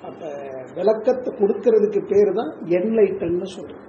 அப்ப விளக்கத்தை கொடுக்கறதுக்கு பேர் தான் என்லைட்டன்னு சொல்றோம்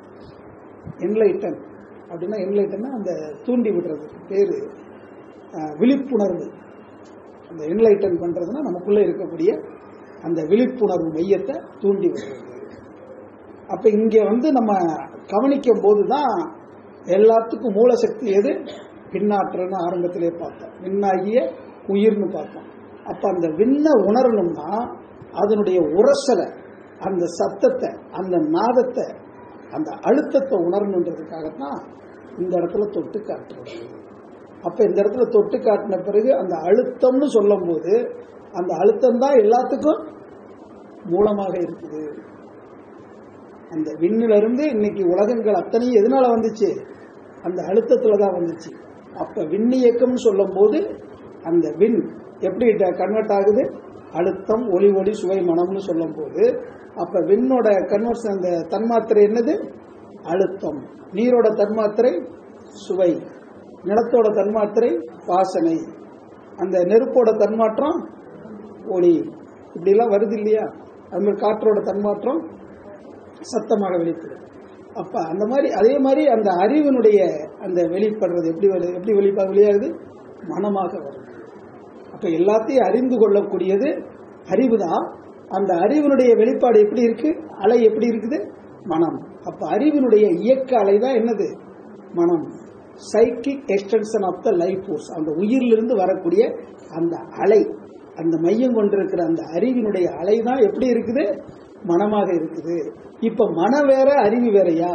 என்லைட்டன் அப்படின்னா என்லைட்டன்னா அந்த தூண்டி விடுறதுக்கு பேரு அஹ், விழிப்புணர்வு அந்த என்லைட்டன் பண்றதுன்னா நமக்குள்ள இருக்கக்கூடிய அந்த விழிப்புணர்வு மையத்தை தூண்டி விடுறது அப்ப இங்க வந்து நம்ம கவனிக்கும் போதுதான் எல்லாத்துக்கும் மூல சக்தி எது பின்னாற்றல்னு ஆரம்பத்திலே பார்த்தோம் விண்ணாகிய உயிர்னு பார்த்தோம் அப்ப அந்த விண்ணை உணரணும்னா அதனுடைய உரசலை அந்த சத்தத்தை அந்த நாதத்தை அந்த அழுத்தத்தை உணரணுன்றதுக்காகத்தான் இந்த இடத்துல தொட்டு காட்டுறது அப்ப இந்த இடத்துல தொட்டு காட்டின பிறகு அந்த அழுத்தம்னு சொல்லும்போது அந்த அழுத்தம் தான் எல்லாத்துக்கும் மூலமாக இருக்குது அந்த விண்ணில இருந்து இன்னைக்கு உலகங்கள் அத்தனையும் எதனால வந்துச்சு அந்த அழுத்தத்துல தான் வந்துச்சு அப்ப விண்ணியக்கம்னு சொல்லும் போது அந்த விண் எப்படி கன்வெர்ட் ஆகுது அழுத்தம் ஒளி ஒளி சுவை மனம்னு சொல்லும் போது அப்ப விண்ணோட கன்வர்ஷன் அந்த தன்மாத்திரை என்னது அழுத்தம் நீரோட தன்மாத்திரை சுவை நிலத்தோட தன்மாத்திரை வாசனை அந்த நெருப்போட தன்மாற்றம் ஒளி இப்படிலாம் வருது இல்லையா அது மாதிரி காற்றோட தன்மாற்றம் சத்தமாக வெளிப்படும் அப்ப அந்த மாதிரி அதே மாதிரி அந்த அறிவினுடைய அந்த வெளிப்படுறது எப்படி வருது எப்படி வெளிப்பா வெளியாகுது மனமாக வருது அப்ப எல்லாத்தையும் அறிந்து கொள்ளக்கூடியது அறிவு தான் அந்த அறிவினுடைய வெளிப்பாடு எப்படி இருக்கு அலை எப்படி இருக்குது மனம் அப்ப அறிவினுடைய இயக்க அலை தான் என்னது மனம் psychic extension of the life force அந்த உயிரிலிருந்து வரக்கூடிய அந்த அலை அந்த மையம் கொண்டிருக்கிற அந்த அறிவினுடைய அலை தான் எப்படி இருக்குது மனமாக இருக்குது இப்ப மனம் வேற அறிவு வேறயா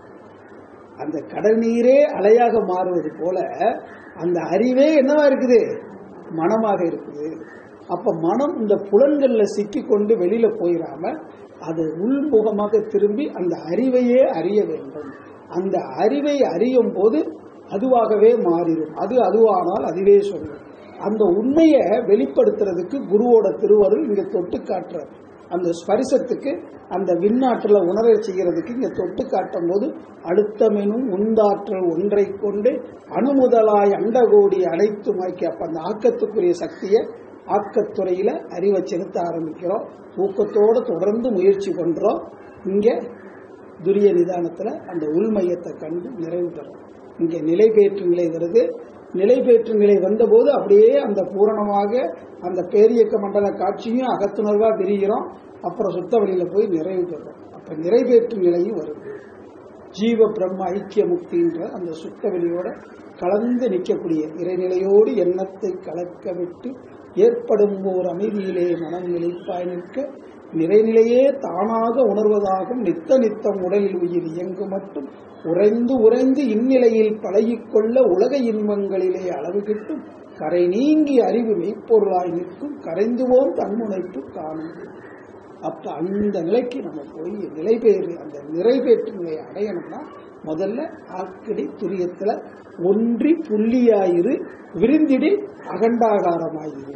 அந்த கடல் நீரே அலையாக மாறுவது போல அந்த அறிவே என்னவா இருக்குது மனமாக இருக்குது அப்ப மனம் இந்த புலன்கள்ல சிக்கி கொண்டு வெளியில போயிடாம அது உள்முகமாக திரும்பி அந்த அறிவையே அறிய வேண்டும் அந்த அறிவை அறியும் போது அதுவாகவே மாறிடும் அது அதுவானால் அதுவே சொல்லும் அந்த உண்மையை வெளிப்படுத்துறதுக்கு குருவோட திருவருள் இங்க தொட்டு காட்டுறார் அந்த ஸ்பரிசத்துக்கு அந்த விண்ணாற்றலை உணர செய்கிறதுக்கு இங்க தொட்டு காட்டும் போது அழுத்தமெனும் உந்தாற்றல் ஒன்றை கொண்டு அணுமுதலாய் அண்டகோடி அனைத்துமாக்கி அப்ப அந்த ஆக்கத்துக்குரிய சக்தியை ஆக்கத்துறையில அறிவை செலுத்த ஆரம்பிக்கிறோம் ஊக்கத்தோடு தொடர்ந்து முயற்சி பண்றோம் இங்க துரிய நிதானத்துல அந்த உள்மையத்தை கண்டு நிறைவு பெறும் இங்க நிலைபேற்று நிலை வருது நிலைபேற்று நிலை வந்தபோது அப்படியே அந்த பூரணமாக அந்த பேரியக்க மண்டல காட்சியும் அகத்துணர்வா விரிகிறோம் அப்புறம் சுத்த வழியில போய் நிறைவு பெறும் அப்ப நிறைவேற்று நிலையும் வருது ஜீவ பிரம்ம ஐக்கிய முக்தின்ற அந்த சுத்த வெளியோட கலந்து நிற்கக்கூடிய இறைநிலையோடு எண்ணத்தை கலக்க விட்டு ஏற்படும் ஓர் அமைதியிலே மனம் நிலைப்பாய் நிற்க நிறைநிலையே தானாக உணர்வதாகும் நித்த நித்தம் உடலில் உயிர் இயங்கு மட்டும் உறைந்து உறைந்து இந்நிலையில் பழகிக்கொள்ள உலக இன்பங்களிலே அளவு கிட்டும் கரை நீங்கி அறிவு மெய்ப்பொருளாய் நிற்கும் கரைந்துவோம் தன்முனைப்பு காணும் அப்ப அந்த நிலைக்கு நம்ம போய் நிலை பெயர் அந்த நிறைவேற்று நிலையை அடையணும்னா முதல்ல ஆக்கடி துரியத்துல ஒன்றி புள்ளியாயிரு விருந்திடி அகண்டாகாரமாயிரு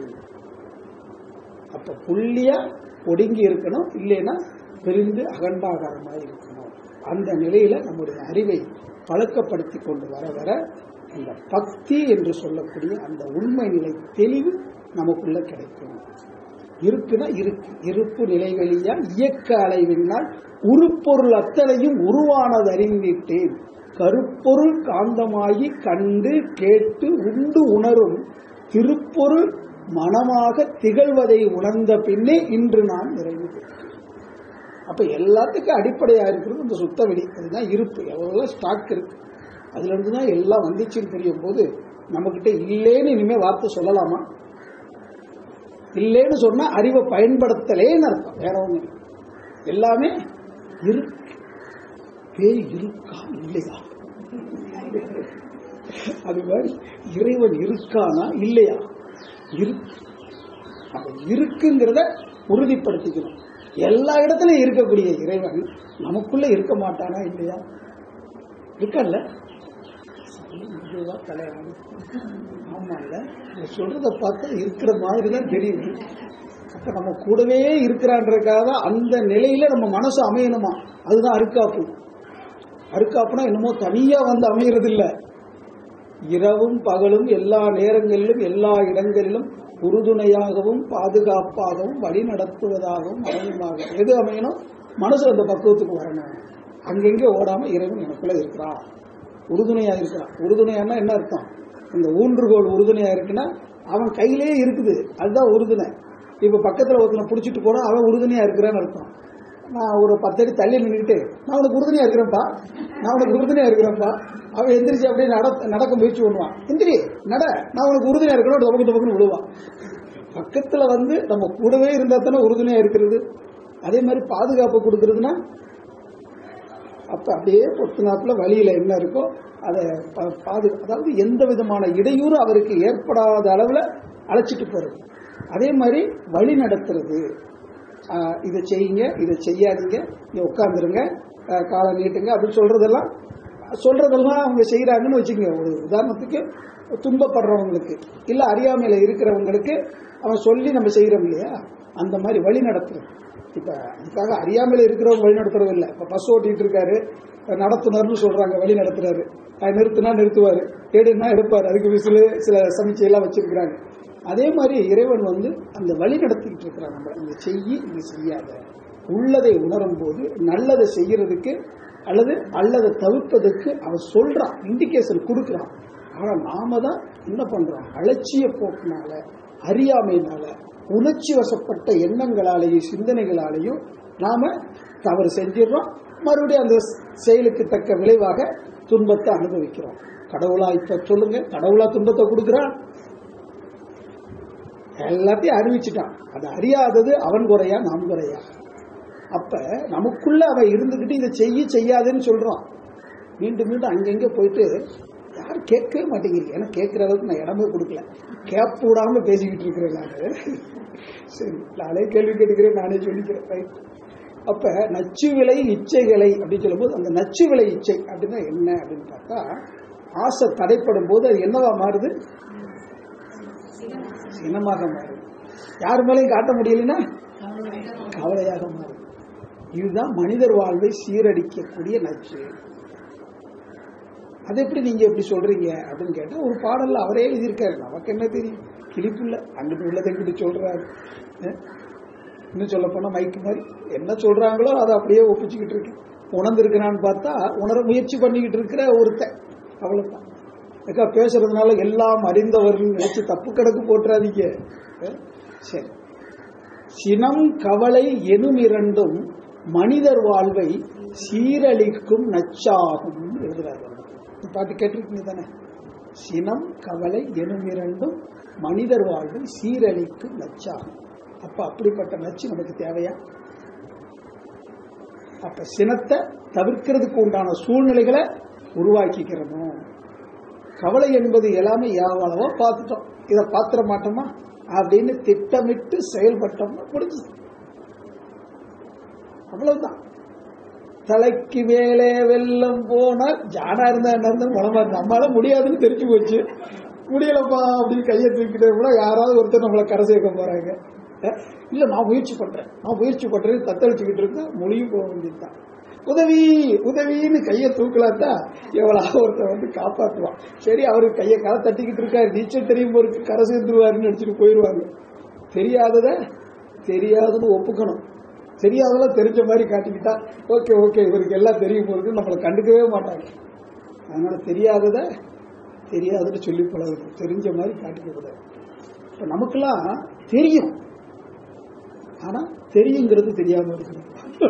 அப்ப புள்ளியா ஒடுங்கி இருக்கணும் இல்லைன்னா விரிந்து அகண்டாகாரமாக இருக்கணும் அந்த நிலையில நம்முடைய அறிவை பழக்கப்படுத்தி கொண்டு வர வர அந்த பக்தி என்று சொல்லக்கூடிய அந்த உண்மை நிலை தெளிவு நமக்குள்ள கிடைக்கும் இருக்குன்னா இருக்கு இருப்பு நிலை வழியா இயக்க அலைவினால் உருப்பொருள் அத்தனையும் உருவானது அறிந்திட்டேன் கருப்பொருள் காந்தமாகி கண்டு கேட்டு உண்டு உணரும் திருப்பொருள் மனமாக திகழ்வதை உணர்ந்த பின்னே இன்று நான் நிறைவு பெற்றேன் அப்ப எல்லாத்துக்கும் அடிப்படையா இருக்கிறது இந்த சுத்த வெளி அதுதான் இருப்பு எவ்வளவு ஸ்டாக் இருக்கு அதுல இருந்து தான் எல்லாம் வந்துச்சுன்னு தெரியும் போது நம்ம கிட்ட இல்லேன்னு இனிமே வார்த்தை சொல்லலாமா இல்லைன்னு சொன்னா அறிவை பயன்படுத்தலேன்னு அர்த்தம் வேற ஒண்ணு இல்லை. எல்லாமே இருக்கு பேய் இருக்கா இல்லையா அது மாதிரி இறைவன் இருக்கானா இல்லையா இருக்கு அப்ப இருக்குங்கிறத உறுதிப்படுத்திக்கணும் எல்லா இடத்துலயும் இருக்கக்கூடிய இறைவன் நமக்குள்ள இருக்க மாட்டானா இல்லையா இருக்கல்ல இதுதான் கல்யாணம் ஆமால்ல நீ சொல்றத பார்த்தா இருக்கிற மாதிரி தான் தெரியுது அப்ப நம்ம கூடவே இருக்கிறான்றதுக்காக தான் அந்த நிலையில நம்ம மனசு அமையணுமா அதுதான் அருக்காப்பு அருக்காப்புனா என்னமோ தனியா வந்து அமையறது இல்ல இரவும் பகலும் எல்லா நேரங்களிலும் எல்லா இடங்களிலும் உறுதுணையாகவும் பாதுகாப்பாகவும் வழி நடத்துவதாகவும் அமையுமாக எது அமையணும் மனசு அந்த பக்குவத்துக்கு வரணும் அங்கெங்கே ஓடாம இறைவன் எனக்குள்ள இருக்கிறான் உறுதுணையா இருக்கிறான் உறுதுணையானா என்ன அர்த்தம் இந்த ஊன்றுகோல் உறுதுணையா இருக்குன்னா அவன் கையிலே இருக்குது அதுதான் உறுதுணை இப்ப பக்கத்துல ஒருத்தனை பிடிச்சிட்டு போனா அவன் உறுதுணையா இருக்கிறான்னு அர்த்தம் நான் ஒரு பத்தடி தள்ளி நின்றுட்டு நான் உனக்கு உறுதுணையா இருக்கிறேன்ப்பா நான் உனக்கு உறுதுணையா இருக்கிறேன்ப்பா அவன் எந்திரிச்சு அப்படியே நட நடக்க முயற்சி பண்ணுவான் எந்திரி நட நான் உனக்கு உறுதுணையா இருக்கணும் தமக்கு தமக்குன்னு விடுவான் பக்கத்துல வந்து நம்ம கூடவே இருந்தா தானே உறுதுணையா இருக்கிறது அதே மாதிரி பாதுகாப்பு கொடுக்கறதுன்னா அப்ப அப்படியே பொத்துனாப்புல வழியில என்ன இருக்கோ அதை பா- பாது அதாவது எந்த விதமான இடையூறு அவருக்கு ஏற்படாத அளவுல அழைச்சிட்டு போறது அதே மாதிரி வழி நடத்துறது ஆஹ் இதை செய்யுங்க இதை செய்யாதீங்க நீ உட்காந்துருங்க காலை நீட்டுங்க அப்படின்னு சொல்றதெல்லாம் சொல்றதெல்லாம் அவங்க செய்யறாங்கன்னு வச்சுக்கோங்க ஒரு உதாரணத்துக்கு துன்பப்படுறவங்களுக்கு இல்ல அறியாமையில இருக்கிறவங்களுக்கு அவன் சொல்லி நம்ம செய்யறோம் இல்லையா அந்த மாதிரி வழி நடத்துறது இப்ப அதுக்காக அறியாமையில இருக்கிறவங்க வழி நடத்துறது இல்ல இப்ப பஸ் ஓட்டிட்டு இருக்காரு நடத்துனர்னு சொல்றாங்க வழி நடத்துறாரு அஹ் நிறுத்துனா நிறுத்துவாரு எடுனா எடுப்பாரு அதுக்கு விசிலு சில சமிச்சையெல்லாம் வச்சிருக்கிறாங்க அதே மாதிரி இறைவன் வந்து அந்த வழி நடத்திக்கிட்டு இருக்கிறான் நம்ம இந்த செய்யி இது செய்யாத உள்ளதை உணரும் போது நல்லதை செய்யறதுக்கு அல்லது அல்லதை தவிர்ப்பதற்கு அவன் சொல்றான் இண்டிகேஷன் கொடுக்குறான் ஆனா நாம தான் என்ன பண்றோம் அலட்சிய போக்குனால அறியாமையினால உணர்ச்சி வசப்பட்ட எண்ணங்களாலேயும் சிந்தனைகளாலேயும் நாம தவறு செஞ்சிடறோம் மறுபடியும் அந்த செயலுக்கு தக்க விளைவாக துன்பத்தை அனுபவிக்கிறோம் கடவுளா இப்ப சொல்லுங்க கடவுளா துன்பத்தை கொடுக்குறான் எல்லாத்தையும் அறிவிச்சிட்டான் அது அறியாதது அவன் குறையா நாம் குறையா அப்ப நமக்குள்ள அவன் இருந்துகிட்டு இதை செய்ய செய்யாதுன்னு சொல்றான் மீண்டும் மீண்டும் அங்கங்க போயிட்டு யாரும் கேட்கவே மாட்டேங்கிறீங்க ஏன்னா கேட்கிற அளவுக்கு நான் இடமே கொடுக்கல கேப் விடாம பேசிக்கிட்டு இருக்கிறேன் நான் சரி நானே கேள்வி கேட்டுக்கிறேன் நானே சொல்லிக்கிறேன் ரைட் அப்ப நச்சு விலை இச்சைகளை அப்படின்னு சொல்லும்போது அந்த நச்சு விலை இச்சை அப்படின்னா என்ன அப்படின்னு பார்த்தா ஆசை தடைப்படும் போது அது என்னவா மாறுது சினமாக மாறுது யார் மேலேயும் காட்ட முடியலன்னா கவலையாக மாறுது இதுதான் மனிதர் வாழ்வை சீரடிக்கக்கூடிய நச்சு அது எப்படி நீங்க எப்படி சொல்றீங்க அப்படின்னு கேட்டா ஒரு பாடல்ல அவரே எழுதியிருக்காரு நமக்கு என்ன தெரியும் கிளிப்புள்ள அங்கிட்டு உள்ளதை இங்கிட்டு சொல்றாரு அஹ் இன்னும் சொல்ல போனா மைக்கு மாதிரி என்ன சொல்றாங்களோ அதை அப்படியே ஒப்பிச்சுக்கிட்டு இருக்கு உணர்ந்திருக்கிறான்னு பார்த்தா உணர முயற்சி பண்ணிக்கிட்டு இருக்கிற ஒருத்தன் அவ்வளவுதான் அக்கா பேசுறதுனால எல்லாம் அறிந்தவர்கள் நினைச்சு தப்பு கணக்கு போட்டுறாதீங்க அஹ் சரி சினம் கவலை எனும் இரண்டும் மனிதர் வாழ்வை சீரழிக்கும் நச்சாகும் எழுதுறாரு இந்த பாட்டு கேட்டிருக்கீங்க தானே சினம் கவலை எனும் இரண்டும் மனிதர் வாழ்வை சீரழிக்கும் நச்சாகும் அப்ப அப்படிப்பட்ட நச்சு நமக்கு தேவையா அப்ப சினத்தை தவிர்க்கிறதுக்கு உண்டான சூழ்நிலைகளை உருவாக்கிக்கிறணும் கவலை என்பது எல்லாமே யாவளவோ பார்த்துட்டோம் இதை பாத்திர மாட்டோமா அப்படின்னு திட்டமிட்டு செயல்பட்டோம்னா முடிஞ்சது அவ்வளவுதான் தலைக்கு மேலே வெள்ளம் போனா ஜானா இருந்தா என்ன இருந்தா முளமா இருந்தா நம்மளால முடியாதுன்னு தெரிஞ்சு போச்சு முடியலப்பா அப்படின்னு கையை தூக்கிட்டு கூட யாராவது ஒருத்தர் நம்மளை கரை சேர்க்க போறாங்க அஹ் இல்ல நான் முயற்சி பண்றேன் நான் முயற்சி பண்றேன் தத்தளிச்சுக்கிட்டு இருந்தா மொழியும் போக வேண்டியதுதான் உதவி உதவின்னு கையை தூக்கலாத்தா எவ்வளவு ஒருத்தர் வந்து காப்பாத்துவான் சரி அவரு கையை கரை தட்டிக்கிட்டு இருக்காரு நீச்சல் தெரியும் போருக்கு கரை சேர்ந்துருவாருன்னு நினைச்சிட்டு போயிடுவாங்க தெரியாதத தெரியாதுன்னு ஒப்புக்கணும் தெரியாதெல்லாம் தெரிஞ்ச மாதிரி காட்டிக்கிட்டா ஓகே ஓகே இவருக்கு எல்லாம் தெரியும் போருக்கு நம்மளை கண்டுக்கவே மாட்டாங்க அதனால தெரியாதத தெரியாதுன்னு சொல்லி பழகுது தெரிஞ்ச மாதிரி காட்டிக்க கூடாது இப்ப நமக்கெல்லாம் தெரியும் ஆனா தெரியுங்கிறது தெரியாம இருக்கணும்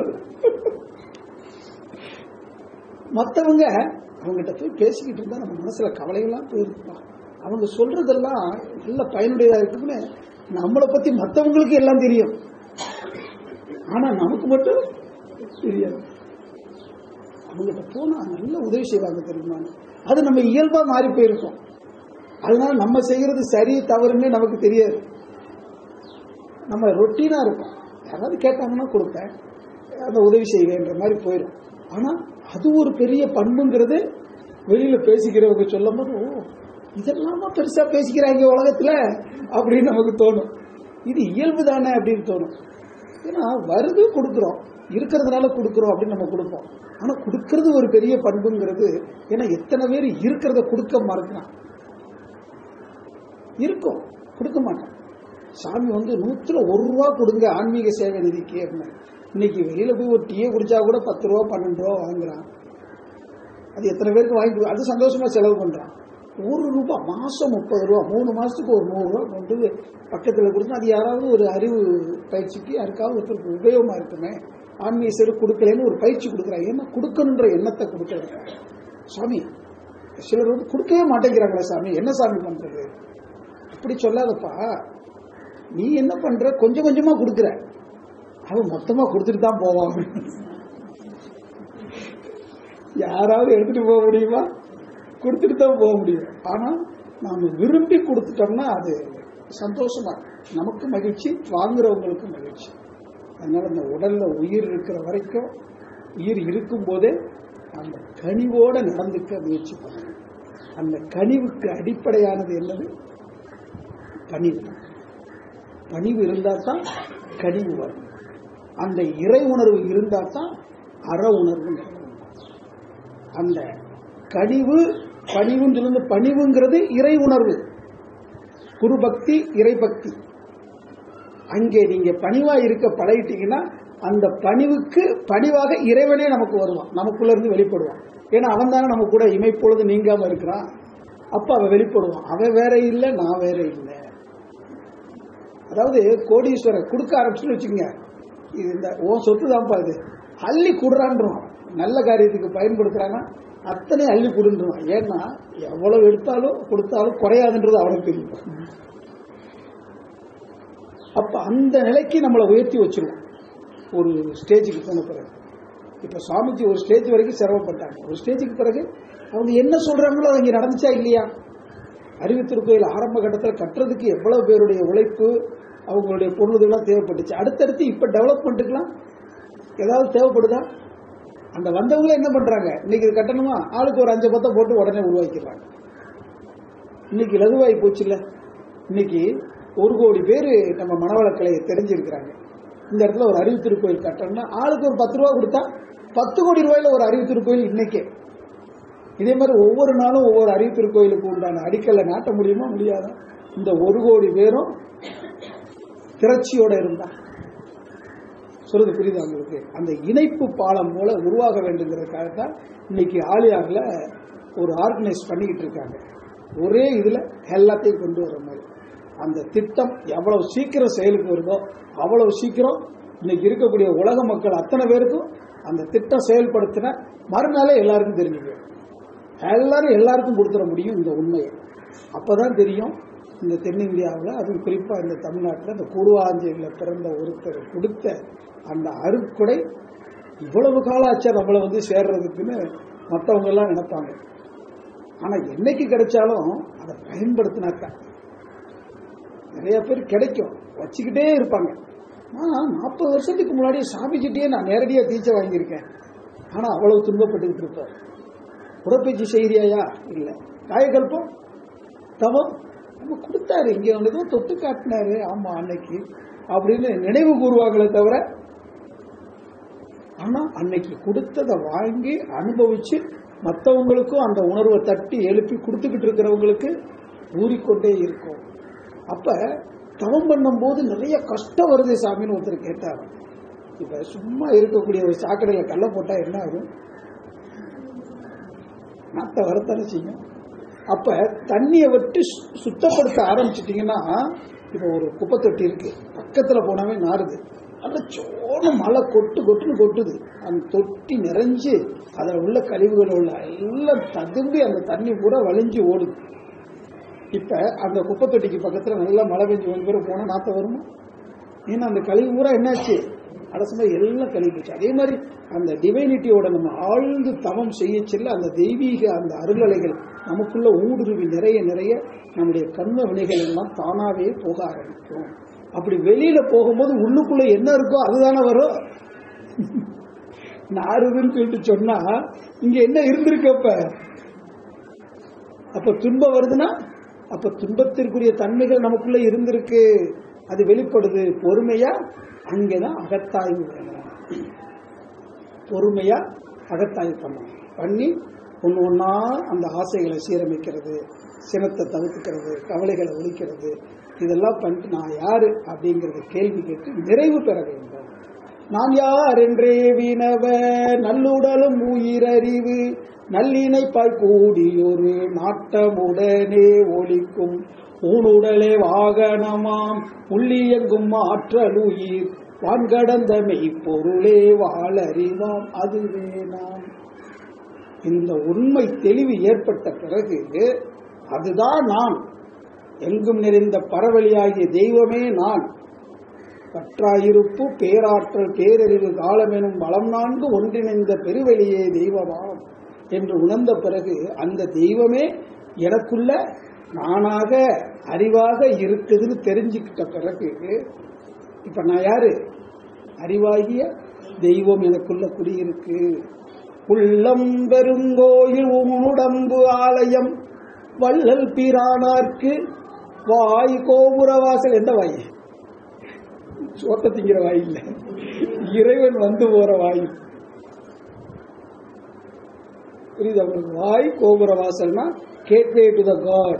மற்றவங்க அவங்ககிட்ட போய் பேசிக்கிட்டு இருந்தா நம்ம மனசுல கவலையெல்லாம் போயிருப்பான் அவங்க சொல்றதெல்லாம் நல்ல பயனுடையதா இருக்குன்னு நம்மளை பத்தி மற்றவங்களுக்கு எல்லாம் தெரியும் ஆனா நமக்கு மட்டும் தெரியாது அவங்ககிட்ட போனா நல்ல உதவி செய்வாங்க தெரியுமா அது நம்ம இயல்பா மாறி போயிருக்கோம் அதனால நம்ம செய்யறது சரி தவறுன்னு நமக்கு தெரியாது நம்ம ரொட்டீனா இருக்கும் யாராவது கேட்டாங்கன்னா கொடுப்பேன் அந்த உதவி செய்வேன்ற மாதிரி போயிடும் ஆனா அது ஒரு பெரிய பண்புங்கிறது வெளியில பேசிக்கிறவங்க சொல்லும் போது ஓ இதெல்லாமா பெருசா பேசிக்கிறாங்க உலகத்துல அப்படின்னு நமக்கு தோணும் இது இயல்பு தானே அப்படின்னு தோணும் ஏன்னா வருது கொடுக்குறோம் இருக்கிறதுனால கொடுக்குறோம் அப்படின்னு நம்ம கொடுப்போம் ஆனா கொடுக்கறது ஒரு பெரிய பண்புங்கிறது ஏன்னா எத்தனை பேர் இருக்கிறத கொடுக்க மறக்கிறான் இருக்கும் கொடுக்க மாட்டான் சாமி வந்து நூற்றுல ஒரு ரூபா கொடுங்க ஆன்மீக சேவை நிதிக்கு அப்படின்னு இன்னைக்கு வெளியில போய் ஒரு டீயை குடிச்சா கூட பத்து ரூபா பன்னெண்டு ரூபா வாங்குறான் அது எத்தனை பேருக்கு வாங்கி கொடு- அது சந்தோஷமா செலவு பண்றான் ஒரு ரூபாய் மாசம் முப்பது ரூபா மூணு மாசத்துக்கு ஒரு நூறு ரூபா கொண்டு போய் பக்கத்துல கொடுத்தா அது யாராவது ஒரு அறிவு பயிற்சிக்கு யாருக்காவது ஒருத்தருக்கு உபயோகமா இருக்குமே ஆன்மீக சேவை கொடுக்கலன்னு ஒரு பயிற்சி கொடுக்குறாங்க ஏன்னா கொடுக்கணுன்ற எண்ணத்தை கொடுக்கறது சாமி சிலர் வந்து கொடுக்கவே மாட்டேங்கிறாங்களே சாமி என்ன சாமி பண்றது அப்படி சொல்லாதப்பா நீ என்ன பண்ற கொஞ்சம் கொஞ்சமா கொடுக்குற அவன் மொத்தமா கொடுத்துட்டு தான் போவான் யாராவது எடுத்துட்டு போக முடியுமா கொடுத்துட்டு தான் போக முடியும் ஆனா நாம விரும்பி கொடுத்துட்டோம்னா அது சந்தோஷமா இருக்கும். நமக்கு மகிழ்ச்சி வாங்குறவங்களுக்கு மகிழ்ச்சி அதனால இந்த உடல்ல உயிர் இருக்கிற வரைக்கும் உயிர் இருக்கும் போதே அந்த கனிவோட நடந்துக்க முயற்சி பண்ணணும் அந்த கனிவுக்கு அடிப்படையானது என்னது பணிவு பணிவு இருந்தால் தான் கனிவு வரும் அந்த இறை உணர்வு இருந்தால் தான் அற உணர்வு நிலவும். அந்த கனிவு பணிவுன்னு சொல்லுங்க பணிவுங்கிறது இறை உணர்வு குருபக்தி இறைபக்தி அங்கே நீங்க பணிவா இருக்க பழகிட்டீங்கன்னா அந்த பணிவுக்கு பணிவாக இறைவனே நமக்கு வருவான் நமக்குள்ள இருந்து வெளிப்படுவான் ஏன்னா அவன் தானே நம்ம கூட இமைப்பொழுது நீங்காம இருக்கிறான் அப்ப அவன் வெளிப்படுவான் அவன் வேற இல்லை நான் வேற இல்லை அதாவது கோடீஸ்வரர் கொடுக்க ஆரம்பிச்சுன்னு வச்சுக்கோங்க இது இந்த ஓ சொத்து தான்ப்பா இது அள்ளி குடுறான்றோம் நல்ல காரியத்துக்கு பயன்படுத்துறாங்கன்னா அத்தனை அள்ளி கொடுன்றான் ஏன்னா எவ்வளவு எடுத்தாலும் கொடுத்தாலும் குறையாதுன்றது அவனுக்கு தெரியும் அப்ப அந்த நிலைக்கு நம்மளை உயர்த்தி வச்சிருவோம் ஒரு ஸ்டேஜுக்கு போன பிறகு இப்ப சுவாமிஜி ஒரு ஸ்டேஜ் வரைக்கும் சிரமப்பட்டாங்க ஒரு ஸ்டேஜுக்கு பிறகு அவங்க என்ன சொல்றாங்களோ அது இங்க நடந்துச்சா இல்லையா அறிவித்திருக்கோயில் ஆரம்ப கட்டத்தில் கட்டுறதுக்கு எவ்வளவு பேருடைய உழைப்பு அவங்களுடைய பொருளுதெல்லாம் தேவைப்பட்டுச்சு அடுத்தடுத்து இப்ப டெவலப்மெண்ட்டுக்கெல்லாம் ஏதாவது தேவைப்படுதா அந்த வந்தவங்களே என்ன பண்றாங்க இன்னைக்கு இது கட்டணுமா ஆளுக்கு ஒரு அஞ்சு பத்தை போட்டு உடனே உருவாக்கிடுறாங்க இன்னைக்கு லகுவாகி போச்சு இல்ல இன்னைக்கு ஒரு கோடி பேர் நம்ம மனவளக்கலையை தெரிஞ்சிருக்கிறாங்க இந்த இடத்துல ஒரு அறிவு திருக்கோயில் கட்டணும்னா ஆளுக்கு ஒரு பத்து ரூபா கொடுத்தா பத்து கோடி ரூபாயில ஒரு அறிவு திருக்கோயில் இன்னைக்கே இதே மாதிரி ஒவ்வொரு நாளும் ஒவ்வொரு அறிவு திருக்கோயிலுக்கு உண்டான அடிக்கல்ல நாட்ட முடியுமா முடியாதா இந்த ஒரு கோடி பேரும் திரட்சியோட இருந்தா சொல்றது புரியுதா உங்களுக்கு அந்த இணைப்பு பாலம் போல உருவாக வேண்டுங்கிறதுக்காக தான் இன்னைக்கு ஆலியார்ல ஒரு ஆர்கனைஸ் பண்ணிக்கிட்டு இருக்காங்க ஒரே இதுல எல்லாத்தையும் கொண்டு வர மாதிரி அந்த திட்டம் எவ்வளவு சீக்கிரம் செயலுக்கு வருதோ அவ்வளவு சீக்கிரம் இன்னைக்கு இருக்கக்கூடிய உலக மக்கள் அத்தனை பேருக்கும் அந்த திட்டம் செயல்படுத்தின மறுநாளே எல்லாருக்கும் தெரிஞ்சு போயிடும் எல்லாரும் எல்லாருக்கும் கொடுத்துட முடியும் இந்த உண்மையை அப்பதான் தெரியும் இந்த தென்னிந்தியாவில் அதுவும் குறிப்பா இந்த தமிழ்நாட்டில் இந்த கூடுவாஞ்சேரியில் பிறந்த ஒருத்தர் கொடுத்த அந்த அருட்கொடை இவ்வளவு காலம் ஆச்சா நம்மளை வந்து சேர்றதுக்குன்னு மற்றவங்க எல்லாம் நினைப்பாங்க ஆனா என்னைக்கு கிடைச்சாலும் அதை பயன்படுத்தினாக்கா நிறைய பேர் கிடைக்கும் வச்சுக்கிட்டே இருப்பாங்க நான் நாற்பது வருஷத்துக்கு முன்னாடி சாமிஜிட்டே நான் நேரடியா தீச்சை வாங்கியிருக்கேன் ஆனா அவ்வளவு துன்பப்பட்டுக்கிட்டு இருப்பார் உடற்பயிற்சி செய்கிறியாயா இல்ல காயகல்பம் தவம் நம்ம கொடுத்தாரு இங்க வந்து தொட்டு காட்டினாரு ஆமா அன்னைக்கு அப்படின்னு நினைவு கூறுவாங்களே தவிர ஆனா அன்னைக்கு கொடுத்ததை வாங்கி அனுபவிச்சு மற்றவங்களுக்கும் அந்த உணர்வை தட்டி எழுப்பி கொடுத்துக்கிட்டு இருக்கிறவங்களுக்கு ஊறிக்கொண்டே இருக்கும் அப்ப தவம் பண்ணும்போது நிறைய கஷ்டம் வருது சாமின்னு ஒருத்தர் கேட்டார் இப்ப சும்மா இருக்கக்கூடிய ஒரு சாக்கடையில கல்ல போட்டா என்ன ஆகும் நாட்டை வரத்தானே செய்யும் அப்ப தண்ணியை விட்டு சு- சுத்தப்படுத்த ஆரம்பிச்சிட்டீங்கன்னா இப்ப ஒரு குப்பை தொட்டி இருக்கு பக்கத்துல போனாவே நாறுது அந்த சோன மழை கொட்டு கொட்டுன்னு கொட்டுது அந்த தொட்டி நிறைஞ்சு அதுல உள்ள கழிவுகள் உள்ள எல்லாம் ததும்பி அந்த தண்ணி பூரா வலிஞ்சு ஓடுது இப்ப அந்த குப்பை தொட்டிக்கு பக்கத்துல நல்லா மழை பெஞ்சு கொஞ்சம் பேர் போனா நாத்தம் வருமா ஏன்னா அந்த கழிவு பூரா என்னாச்சு அரசுமா எல்லாம் கழிவு போச்சு அதே மாதிரி அந்த டிவைனிட்டியோட நம்ம ஆழ்ந்து தவம் செய்ய செல்ல அந்த தெய்வீக அந்த அருளலைகள் நமக்குள்ள ஊடுருவி நிறைய நிறைய நம்முடைய கண்ம வினைகள் எல்லாம் தானாவே போக ஆரம்பிக்கும் அப்படி வெளியில போகும்போது உள்ளுக்குள்ள என்ன இருக்கோ அதுதானே வரும் நாறுதுன்னு சொல்லிட்டு சொன்னா இங்க என்ன இருந்திருக்கு அப்ப அப்ப துன்பம் வருதுன்னா அப்ப துன்பத்திற்குரிய தன்மைகள் நமக்குள்ள இருந்திருக்கு அது வெளிப்படுது பொறுமையா அங்கேதான் அகத்தாய்வு வேணும் பொறுமையா அகத்தாய்வு பண்ணணும் பண்ணி ஒன்று ஒன்றா அந்த ஆசைகளை சீரமைக்கிறது சினத்தை தவிர்த்துக்கிறது கவலைகளை ஒழிக்கிறது இதெல்லாம் பண்ணிட்டு நான் யாரு அப்படிங்கறத கேள்வி கேட்டு நிறைவு பெற வேண்டும் நான் யார் என்றே வினவ நல்லுடலும் உயிரறிவு நல்லிணைப்பாய் கூடியொரு நாட்டமுடனே ஒழிக்கும் ஊனுடலே வாகனமாம் உள்ளியங்கும் ஆற்றல் உயிர் வான்கடந்த மெய்ப்பொருளே வாழறிவாம் அதுவே நாம் இந்த உண்மை தெளிவு ஏற்பட்ட பிறகு அதுதான் நான் எங்கும் நிறைந்த பரவழியாகிய தெய்வமே நான் பற்றாயிருப்பு பேராற்றல் பேரறிவு காலமெனும் வளம் நான்கு ஒன்றிணைந்த பெருவெளியே தெய்வமாம் என்று உணர்ந்த பிறகு அந்த தெய்வமே எனக்குள்ள நானாக அறிவாக இருக்குதுன்னு தெரிஞ்சுக்கிட்ட பிறகு இப்ப நான் யாரு அறிவாகிய தெய்வம் எனக்குள்ள குடியிருக்கு உள்ளம் பெருங்கோயில் உடம்பு ஆலயம் வள்ளல் பிரானார்க்கு வாய் கோபுர வாசல் எந்த வாய் சோத்த திங்கிற வாய் இல்ல இறைவன் வந்து போற வாய் புரியுது உங்களுக்கு வாய் கோபுர வாசல்னா கேட்வே டு த காட்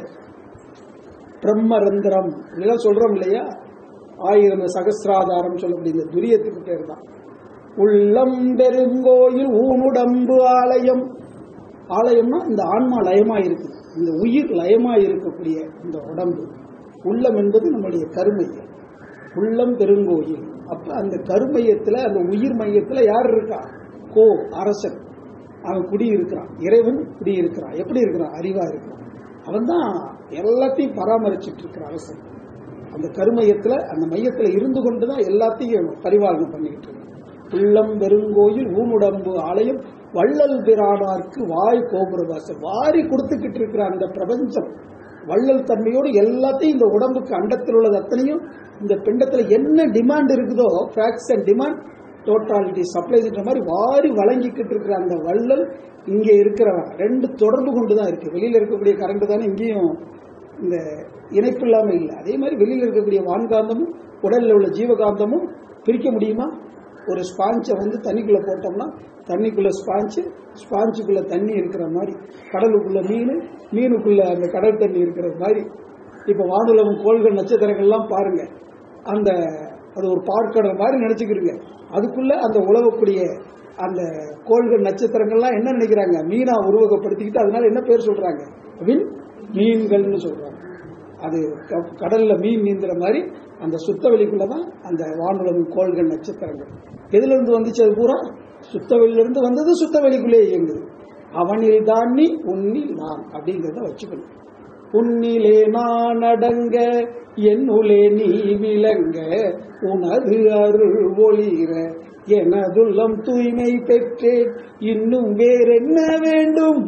பிரம்மரந்திரம் இதெல்லாம் சொல்றோம் இல்லையா ஆயிரம் சகசிராதாரம் சொல்லக்கூடிய இந்த துரியத்துக்கு பேர் தான் உள்ளம் பெருங்கோயில் ஊனுடம்பு ஆலயம் ஆலயம்னா இந்த ஆன்மா லயமா இருக்குது இந்த உயிர் லயமா இருக்கக்கூடிய இந்த உடம்பு உள்ளம் என்பது நம்முடைய கருமையம் உள்ளம் பெருங்கோயில் அப்ப அந்த கருமையத்துல அந்த உயிர் மையத்துல யார் இருக்கா கோ அரசன் அவன் குடியிருக்கிறான் இறைவன் குடியிருக்கிறான் எப்படி இருக்கிறான் அறிவா இருக்கிறான் அவன் தான் எல்லாத்தையும் பராமரிச்சுட்டு இருக்கிற அரசன் அந்த கருமையத்துல அந்த மையத்துல இருந்து கொண்டுதான் எல்லாத்தையும் பரிபாலனை பண்ணிக்கிட்டு இருக்கான் உள்ளம் பெருங்கோயில் ஊனுடம்பு ஆலயம் வள்ளல் பிரானார்க்கு வாய் கோபுரவாசல் வாரி கொடுத்துக்கிட்டு இருக்கிற அந்த பிரபஞ்சம் வள்ளல் தன்மையோடு எல்லாத்தையும் இந்த உடம்புக்கு அண்டத்தில் உள்ளது அத்தனையும் இந்த பிண்டத்துல என்ன டிமாண்ட் இருக்குதோ ஃபேக்ஸ் அண்ட் டிமாண்ட் டோட்டாலிட்டி சப்ளைன்ற மாதிரி வாரி வழங்கிக்கிட்டு இருக்கிற அந்த வள்ளல் இங்கே இருக்கிறவன் ரெண்டு தொடர்பு கொண்டு தான் இருக்கு வெளியில இருக்கக்கூடிய கரண்ட் தானே இங்கேயும் இந்த இணைப்பு இல்லாம இல்லை அதே மாதிரி வெளியில இருக்கக்கூடிய வான்காந்தமும் உடல்ல உள்ள ஜீவகாந்தமும் பிரிக்க முடியுமா ஒரு ஸ்பாஞ்சை வந்து தண்ணிக்குள்ள போட்டோம்னா தண்ணிக்குள்ள ஸ்பாஞ்சு ஸ்பாஞ்சுக்குள்ள தண்ணி இருக்கிற மாதிரி கடலுக்குள்ள மீன் மீனுக்குள்ள அந்த கடல் தண்ணி இருக்கிற மாதிரி இப்ப வானுலகம் கோள்கள் நட்சத்திரங்கள்லாம் பாருங்க அந்த அது ஒரு பார்க்கடல் மாதிரி நினைச்சுக்கிருங்க அதுக்குள்ள அந்த உழவக்கூடிய அந்த கோள்கள் நட்சத்திரங்கள்லாம் என்ன நினைக்கிறாங்க மீனா உருவகப்படுத்திக்கிட்டு அதனால என்ன பேர் சொல்றாங்க விண் மீன்கள்னு சொல்றாங்க அது க- கடல்ல மீன் நீந்துற மாதிரி அந்த சுத்தவெளிக்குள்ளதான் அந்த வானுலகம் கோள்கள் நட்சத்திரங்கள் எதுல இருந்து வந்துச்சு அது பூரா சுத்தவெளியில இருந்து வந்தது சுத்தவெளிக்குள்ளே இயங்குது அவனில் தான் நீ உன்னில் நான் அப்படிங்கிறத வச்சுக்கணும் உன்னிலே நான் அடங்க என்னுளே நீ விளங்க உனது அருள் ஒளிர எனதுள்ளம் தூய்மை பெற்றேன் இன்னும் வேறென்ன வேண்டும்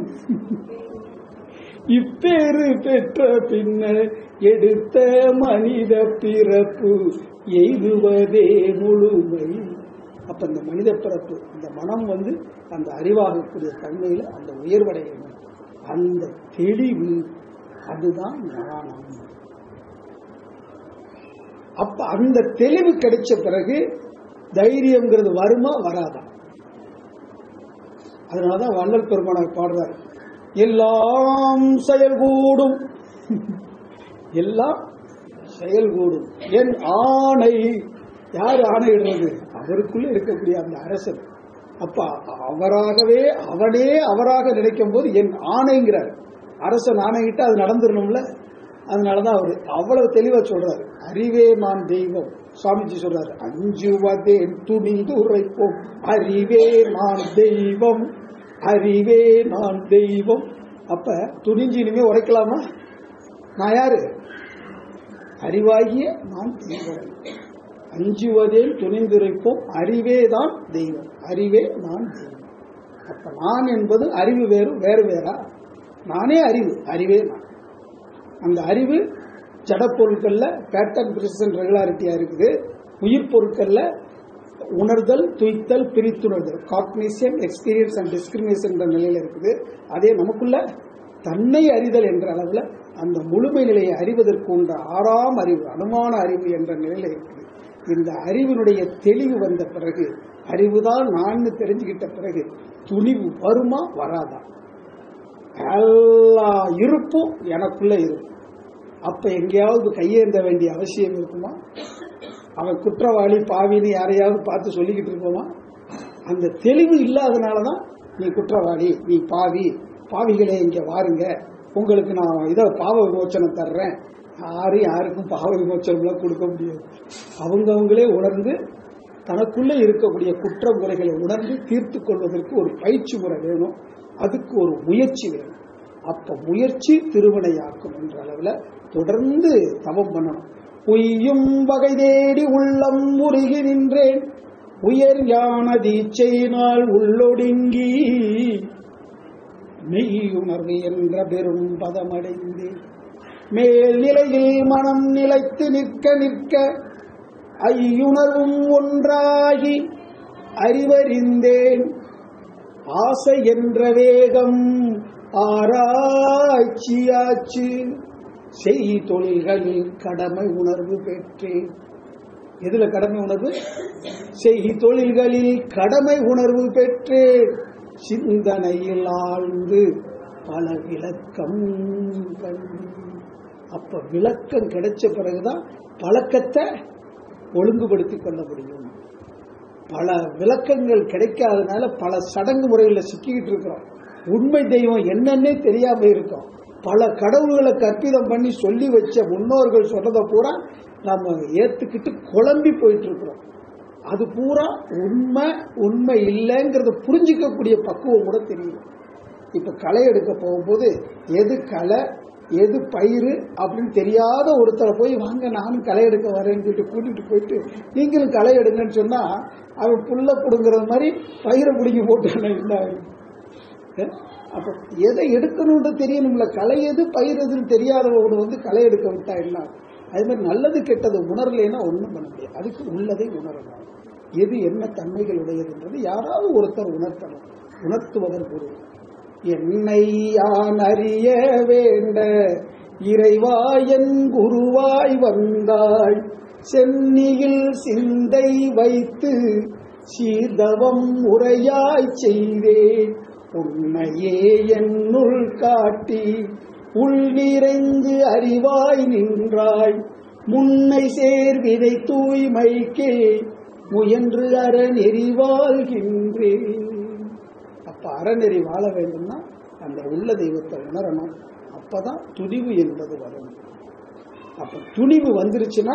இப்பேறு பெற்ற பின்னர் எடுத்த மனித பிறப்பு எய்துவதே முழுமை அப்ப இந்த மனித பிறப்பு இந்த மனம் வந்து அந்த அறிவாகக்கூடிய தன்மையில அந்த உயர்வடையணும் அந்த தெளிவு அதுதான் ஞானம் அப்ப அந்த தெளிவு கிடைச்ச பிறகு தைரியம்ங்கிறது வருமா வராதா அதனாலதான் வள்ளல் பெருமானார் பாடுறார் எல்லாம் செயல்கூடும் எல்லாம் செயல்கூடும் என் ஆணை யார் ஆணையிடுறது அவருக்குள்ள இருக்கக்கூடிய அந்த அரசன் அப்ப அவராகவே அவனே அவராக நினைக்கும் போது என் ஆணைங்கிறார் அரசன் ஆணையிட்டு அது நடந்துடணும்ல அதனாலதான் அவரு அவ்வளவு தெளிவா சொல்றாரு அறிவே நான் தெய்வம் சுவாமிஜி சொல்றாரு அஞ்சுவதே துணிந்து உரைப்போம் அறிவே நான் தெய்வம் அறிவே நான் தெய்வம் அப்ப துணிஞ்சு இனிமே உரைக்கலாமா நான் யாரு அறிவாகிய நான் தெய்வம் அஞ்சுவதேன் துணிந்துரைப்போம் அறிவே தான் தெய்வம் அறிவே நான் தெய்வம் அப்ப நான் என்பது அறிவு வேறு வேறு வேறா நானே அறிவு அறிவே நான் அந்த அறிவு ஜட பொருட்கள்ல பேட்டர்ன் பிரிசன் ரெகுலாரிட்டியா இருக்குது உயிர் பொருட்கள்ல உணர்தல் துய்த்தல் பிரித்துணர்தல் காக்னிசியம் எக்ஸ்பீரியன்ஸ் அண்ட் டிஸ்கிரிமினேஷன் என்ற நிலையில இருக்குது அதே நமக்குள்ள தன்னை அறிதல் என்ற அளவுல அந்த முழுமை நிலையை அறிவதற்கு உண்ட ஆறாம் அறிவு அனுமான அறிவு என்ற நிலையில இருக்குது இந்த அறிவினுடைய தெளிவு வந்த பிறகு அறிவுதான் நான் தெரிஞ்சுக்கிட்ட பிறகு துணிவு வருமா வராதா எல்லா இருப்பும் எனக்குள்ள இருக்கும் அப்ப எங்கேயாவது கையேந்த வேண்டிய அவசியம் இருக்குமா அவன் குற்றவாளி பாவின்னு யாரையாவது பார்த்து சொல்லிக்கிட்டு இருப்போமா அந்த தெளிவு இல்லாதனாலதான் நீ குற்றவாளி நீ பாவி பாவிகளே இங்க வாருங்க உங்களுக்கு நான் இதை பாவ விமோச்சனம் தர்றேன் யாரும் யாருக்கும் பாவ விமோச்சனம்லாம் கொடுக்க முடியாது அவங்கவங்களே உணர்ந்து தனக்குள்ளே இருக்கக்கூடிய குற்ற முறைகளை உணர்ந்து தீர்த்து கொள்வதற்கு ஒரு பயிற்சி முறை வேணும் அதுக்கு ஒரு முயற்சி வேணும் அப்ப முயற்சி திருவினையாக்கும் என்ற அளவுல தொடர்ந்து தவம் பண்ணணும் பொய்யும் வகை தேடி உள்ளம் உருகி நின்றேன் உயர் ஞான தீட்சை நாள் உள்ளொடுங்கி மெய்யுணர்வு என்ற பெரும் பதமடைந்தேன் மேல் நிலையில் மனம் நிலைத்து நிற்க நிற்க ஐயுணர்வும் ஒன்றாகி அறிவறிந்தேன் ஆசை என்ற வேகம் ஆராய்ச்சியாச்சு செய் தொழில்களில் கடமை உணர்வு பெற்றேன் எதுல கடமை உணர்வு செய் தொழில்களில் கடமை உணர்வு பெற்றேன் சிந்தனையில் ஆழ்ந்து பல விளக்கம் கண்டு அப்ப விளக்கம் கிடைச்ச பிறகுதான் பழக்கத்தை ஒழுங்குபடுத்திக் கொள்ள முடியும் பல விளக்கங்கள் கிடைக்காதனால பல சடங்கு முறைகளில் சிக்கிக்கிட்டு இருக்கிறோம் உண்மை தெய்வம் என்னன்னே தெரியாம இருக்கும் பல கடவுள்களை கற்பிதம் பண்ணி சொல்லி வச்ச முன்னோர்கள் சொன்னதை பூரா நம்ம ஏத்துக்கிட்டு குழம்பி போயிட்டு இருக்கிறோம் அது பூரா உண்மை உண்மை இல்லைங்கிறத புரிஞ்சிக்கக்கூடிய பக்குவம் கூட தெரியும் இப்ப களை எடுக்க போகும்போது எது களை எது பயிர் அப்படின்னு தெரியாத ஒருத்தரை போய் வாங்க நானும் களை எடுக்க வரேன்னு சொல்லிட்டு கூட்டிட்டு போயிட்டு நீங்களும் களை எடுங்கன்னு சொன்னா அவன் புல்ல புடுங்கிறது மாதிரி பயிரை பிடிங்கி போட்டானே என்ன ஆகும்? அஹ் அப்ப எதை எடுக்கணும்னு தெரியணும்ல களை எது பயிர் எதுன்னு தெரியாதவங்க வந்து களை எடுக்க விட்டா என்ன ஆகும்? அது மாதிரி நல்லது கெட்டது உணரலைன்னா ஒண்ணும் பண்ண முடியாது அதுக்கு உள்ளதை உணரணும் எது என்ன தன்மைகள் உடையதுன்றது யாராவது ஒருத்தர் உணர்த்தணும் உணர்த்துவதன் பொருள் என்னை யான் அறிய வேண்ட இறைவாயன் குருவாய் வந்தாய் சென்னியில் சிந்தை வைத்து சீதவம் உரையாய் செய்தேன் உன்னையே என்னுள் காட்டி உள் நிறைந்து அறிவாய் நின்றாய் முன்னை சேர்வினை தூய்மைக்கே முயன்று அறநெறி வாழ்கின்றேன் அப்ப அறநெறி வாழ வேண்டும்னா அந்த உள்ள தெய்வத்தை உணரணும் அப்பதான் துணிவு என்பது வரும் அப்ப துணிவு வந்துருச்சுன்னா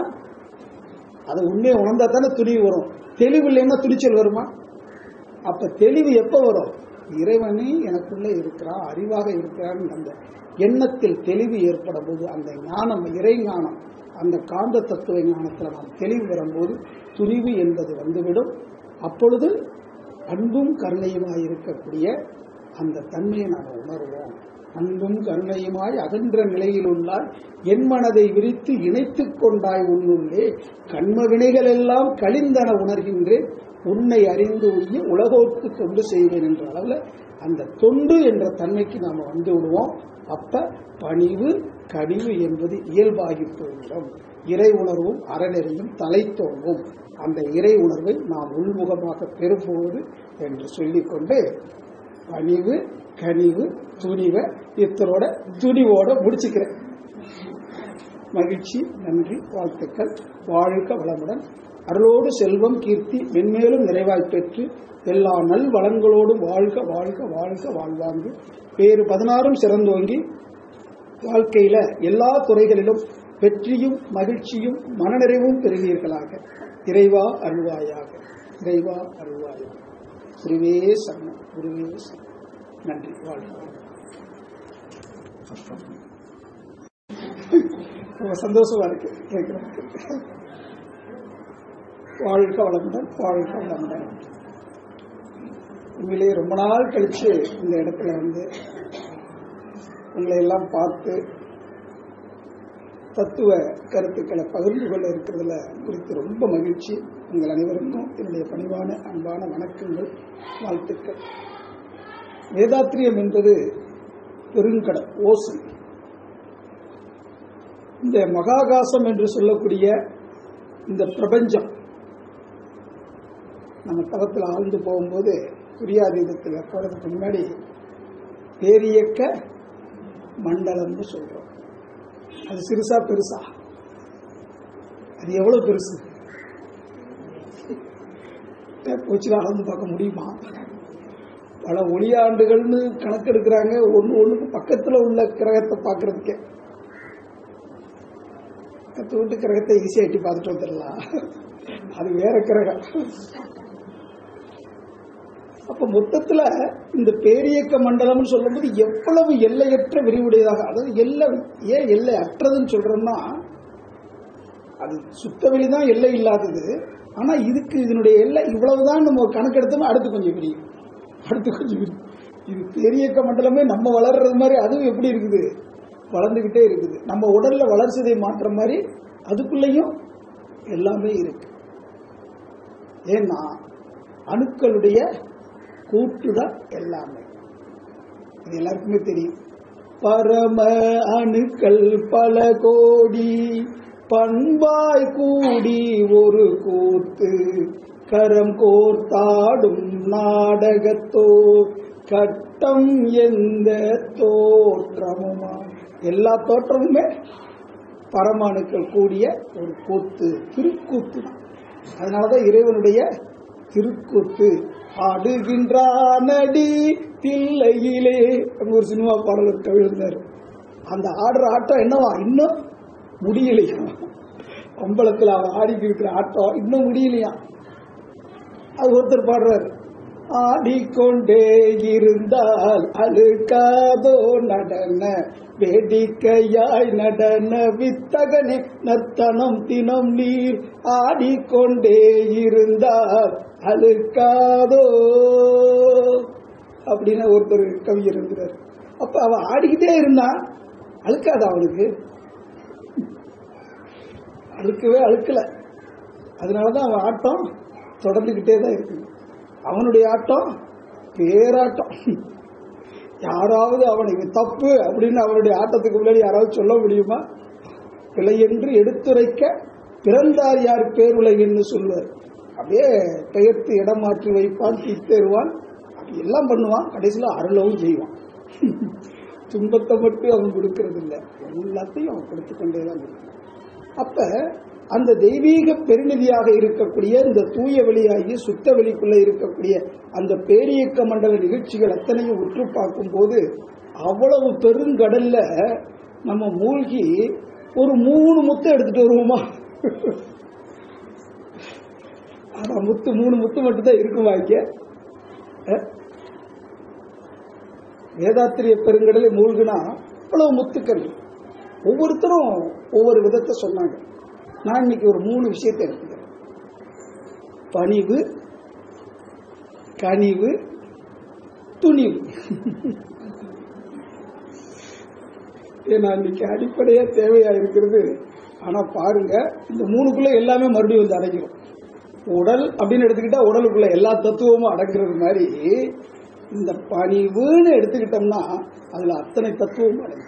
அதை உண்மையை உணர்ந்தா தானே துணிவு வரும் தெளிவு இல்லைன்னா துணிச்சல் வருமா அப்ப தெளிவு எப்ப வரும் இறைவனே எனக்குள்ள இருக்கிறான் அறிவாக இருக்கிறான் அந்த எண்ணத்தில் தெளிவு ஏற்படும் போது அந்த ஞானம் இறை ஞானம் அந்த காந்த தத்துவ ஞானத்துல நாம் தெளிவு வரும்போது துணிவு என்பது வந்துவிடும் அப்பொழுது அன்பும் கருணையுமாய் இருக்கக்கூடிய அந்த தன்மையை நாம் உணர்வோம் அன்பும் கருணையுமாய் அகன்ற நிலையில் உள்ளாய் என் மனதை விரித்து இணைத்துக் கொண்டாய் உன்னுள்ளே கண்ம வினைகள் எல்லாம் கழிந்தன உணர்கின்றேன் உன்னை அறிந்து உய்ய உலகோர்க்கு தொண்டு செய்வேன் என்ற அளவுல அந்த தொண்டு என்ற தன்மைக்கு நாம வந்து விடுவோம் அப்ப பணிவு கனிவு என்பது இயல்பாகி போய்விடும் இறை உணர்வும் அறநெறியும் தலைத்தோங்கும் அந்த இறை உணர்வை நாம் உள்முகமாக பெறும்போது என்று சொல்லிக்கொண்டு பணிவு கனிவு துணிவை இத்தனோட துணிவோட முடிச்சுக்கிறேன் மகிழ்ச்சி நன்றி வாழ்த்துக்கள் வாழ்க வளமுடன் அருளோடு செல்வம் கீர்த்தி மென்மேலும் நிறைவாய் பெற்று எல்லா நல் வளங்களோடும் வாழ்க வாழ்க வாழ்க வாழ்வாங்கு வேறு பதினாறும் சிறந்தோங்கி வாழ்க்கையில எல்லா துறைகளிலும் வெற்றியும் மகிழ்ச்சியும் மனநிறைவும் பெறுவீர்களாக இறைவா அருள்வாயாக இறைவா அருள்வாயாக குருவே சரணம் குருவே சரணம் நன்றி வாழ்க ரொம்ப சந்தோஷமா இருக்கு கேட்கறதுக்கு வாழ்க வளமுடன் வாழ்க வளமுடன் உண்மையிலேயே ரொம்ப நாள் கழிச்சு இந்த இடத்துல வந்து உங்களை எல்லாம் பார்த்து தத்துவ கருத்துக்களை பகிர்ந்து கொள்ள இருக்கிறதுல குறித்து ரொம்ப மகிழ்ச்சி உங்கள் அனைவருக்கும் என்னுடைய பணிவான அன்பான வணக்கங்கள் வாழ்த்துக்கள் வேதாத்திரியம் என்பது பெருங்கடல் ஓசை இந்த மகாகாசம் என்று சொல்லக்கூடிய இந்த பிரபஞ்சம் நம்ம தளத்தில் ஆழ்ந்து போகும்போது துரியாதீதத்தில் போறதுக்கு முன்னாடி பேரியக்க மண்டலம்னு சொல்றோம் அது சிறுசா பெருசா அது எவ்வளவு பெருசு வச்சு அளந்து பார்க்க முடியுமா பல ஒளியாண்டுகள்னு கணக்கெடுக்கிறாங்க ஒன்று ஒன்றுக்கு பக்கத்தில் உள்ள கிரகத்தை பார்க்கறதுக்கே பக்கத்து விட்டு கிரகத்தை ஈஸியாக எட்டி பார்த்துட்டு வந்துடலாம் அது வேற கிரகம் அப்ப மொத்தத்துல இந்த பேரியக்க மண்டலம்னு சொல்லும்போது எவ்வளவு எல்லையற்ற விரிவுடையதாக அதாவது எல்லை ஏன் எல்லை அற்றதுன்னு சொல்றோம்னா அது சுத்தவெளி தான் எல்லை இல்லாதது ஆனா இதுக்கு இதனுடைய எல்லை இவ்வளவுதான் நம்ம கணக்கெடுத்தோம்னா அடுத்து கொஞ்சம் விரியும் அடுத்து கொஞ்சம் விரியும் இது பேரியக்க மண்டலமே நம்ம வளர்றது மாதிரி அதுவும் எப்படி இருக்குது வளர்ந்துகிட்டே இருக்குது நம்ம உடல்ல வளர்ச்சிதை மாற்ற மாதிரி அதுக்குள்ளேயும் எல்லாமே இருக்கு ஏன்னா அணுக்களுடைய கூட்டுதான் எல்லாமே இது எல்லாருக்குமே தெரியும் பரம அணுக்கள் பல கோடி பண்பாய் கூடி ஒரு கூத்து கரம் கோர்த்தாடும் நாடகத்தோ கட்டம் எந்த தோற்றமுமா எல்லா தோற்றமுமே பரமாணுக்கள் கூடிய ஒரு கூத்து திருக்கூத்து தான் அதனாலதான் இறைவனுடைய திருக்கூத்து ஆடுகின்றானடி தில்லையிலே அப்படின்னு ஒரு சினிமா பாடல் ஒரு கவி இருந்தார் அந்த ஆடுற ஆட்டம் என்னவா இன்னும் முடியலையா அம்பலத்தில் அவன் ஆடிட்டு இருக்கிற ஆட்டம் இன்னும் முடியலையா அது ஒருத்தர் பாடுறாரு ஆடிக்கொண்டே இருந்தால் அழுக்காதோ நடன வேடிக்கையாய் நடன வித்தகனே நர்த்தனம் தினம் நீர் ஆடிக்கொண்டே இருந்தால் அழுக்காதோ அப்படின்னு ஒருத்தர் கவி இருக்கிறார் அப்ப அவன் ஆடிக்கிட்டே இருந்தான் அழுக்காதா அவனுக்கு அழுக்கவே அழுக்கல அதனாலதான் அவன் ஆட்டம் தொடர்ந்துகிட்டே தான் இருக்கு அவனுடைய ஆட்டம் பேராட்டம் யாராவது அவனுக்கு தப்பு அப்படின்னு அவனுடைய ஆட்டத்துக்கு முன்னாடி யாராவது சொல்ல முடியுமா பிழை என்று எடுத்துரைக்க பிறந்தார் யார் பேருலகின்னு சொல்லுவார் அப்படியே பெயர்த்து இடம் மாற்றி வைப்பான் தீர்த்தேருவான் அப்படி எல்லாம் பண்ணுவான் கடைசியில் அருளவும் செய்வான் துன்பத்தை மட்டும் அவன் கொடுக்கறது இல்லை எல்லாத்தையும் அவன் கொடுத்து கொண்டே தான் இருக்கான் அப்ப அந்த தெய்வீக பெருநிதியாக இருக்கக்கூடிய இந்த தூய வெளியாகி சுத்த வெளிக்குள்ள இருக்கக்கூடிய அந்த பேரியக்க மண்டல நிகழ்ச்சிகள் அத்தனையும் உற்று பார்க்கும் போது அவ்வளவு பெருங்கடல்ல நம்ம மூழ்கி ஒரு மூணு முத்தை எடுத்துட்டு வருவோமா ஆனா முத்து மூணு முத்து மட்டும் தான் இருக்கும் வாய்க்க வேதாத்திரிய பெருங்கடலை மூழ்கினா அவ்வளவு முத்துக்கள் ஒவ்வொருத்தரும் ஒவ்வொரு விதத்தை சொன்னாங்க நான் இன்னைக்கு ஒரு மூணு விஷயத்தை எடுத்துக்கிறேன் பணிவு கனிவு துணிவு ஏன்னா இன்னைக்கு அடிப்படையா தேவையா இருக்கிறது ஆனா பாருங்க இந்த மூணுக்குள்ள எல்லாமே மறுபடியும் வந்து அடங்கிடும் உடல் அப்படின்னு எடுத்துக்கிட்டா உடலுக்குள்ள எல்லா தத்துவமும் அடங்குறது மாதிரி இந்த பணிவுன்னு எடுத்துக்கிட்டோம்னா அதுல அத்தனை தத்துவமும் அடங்கும்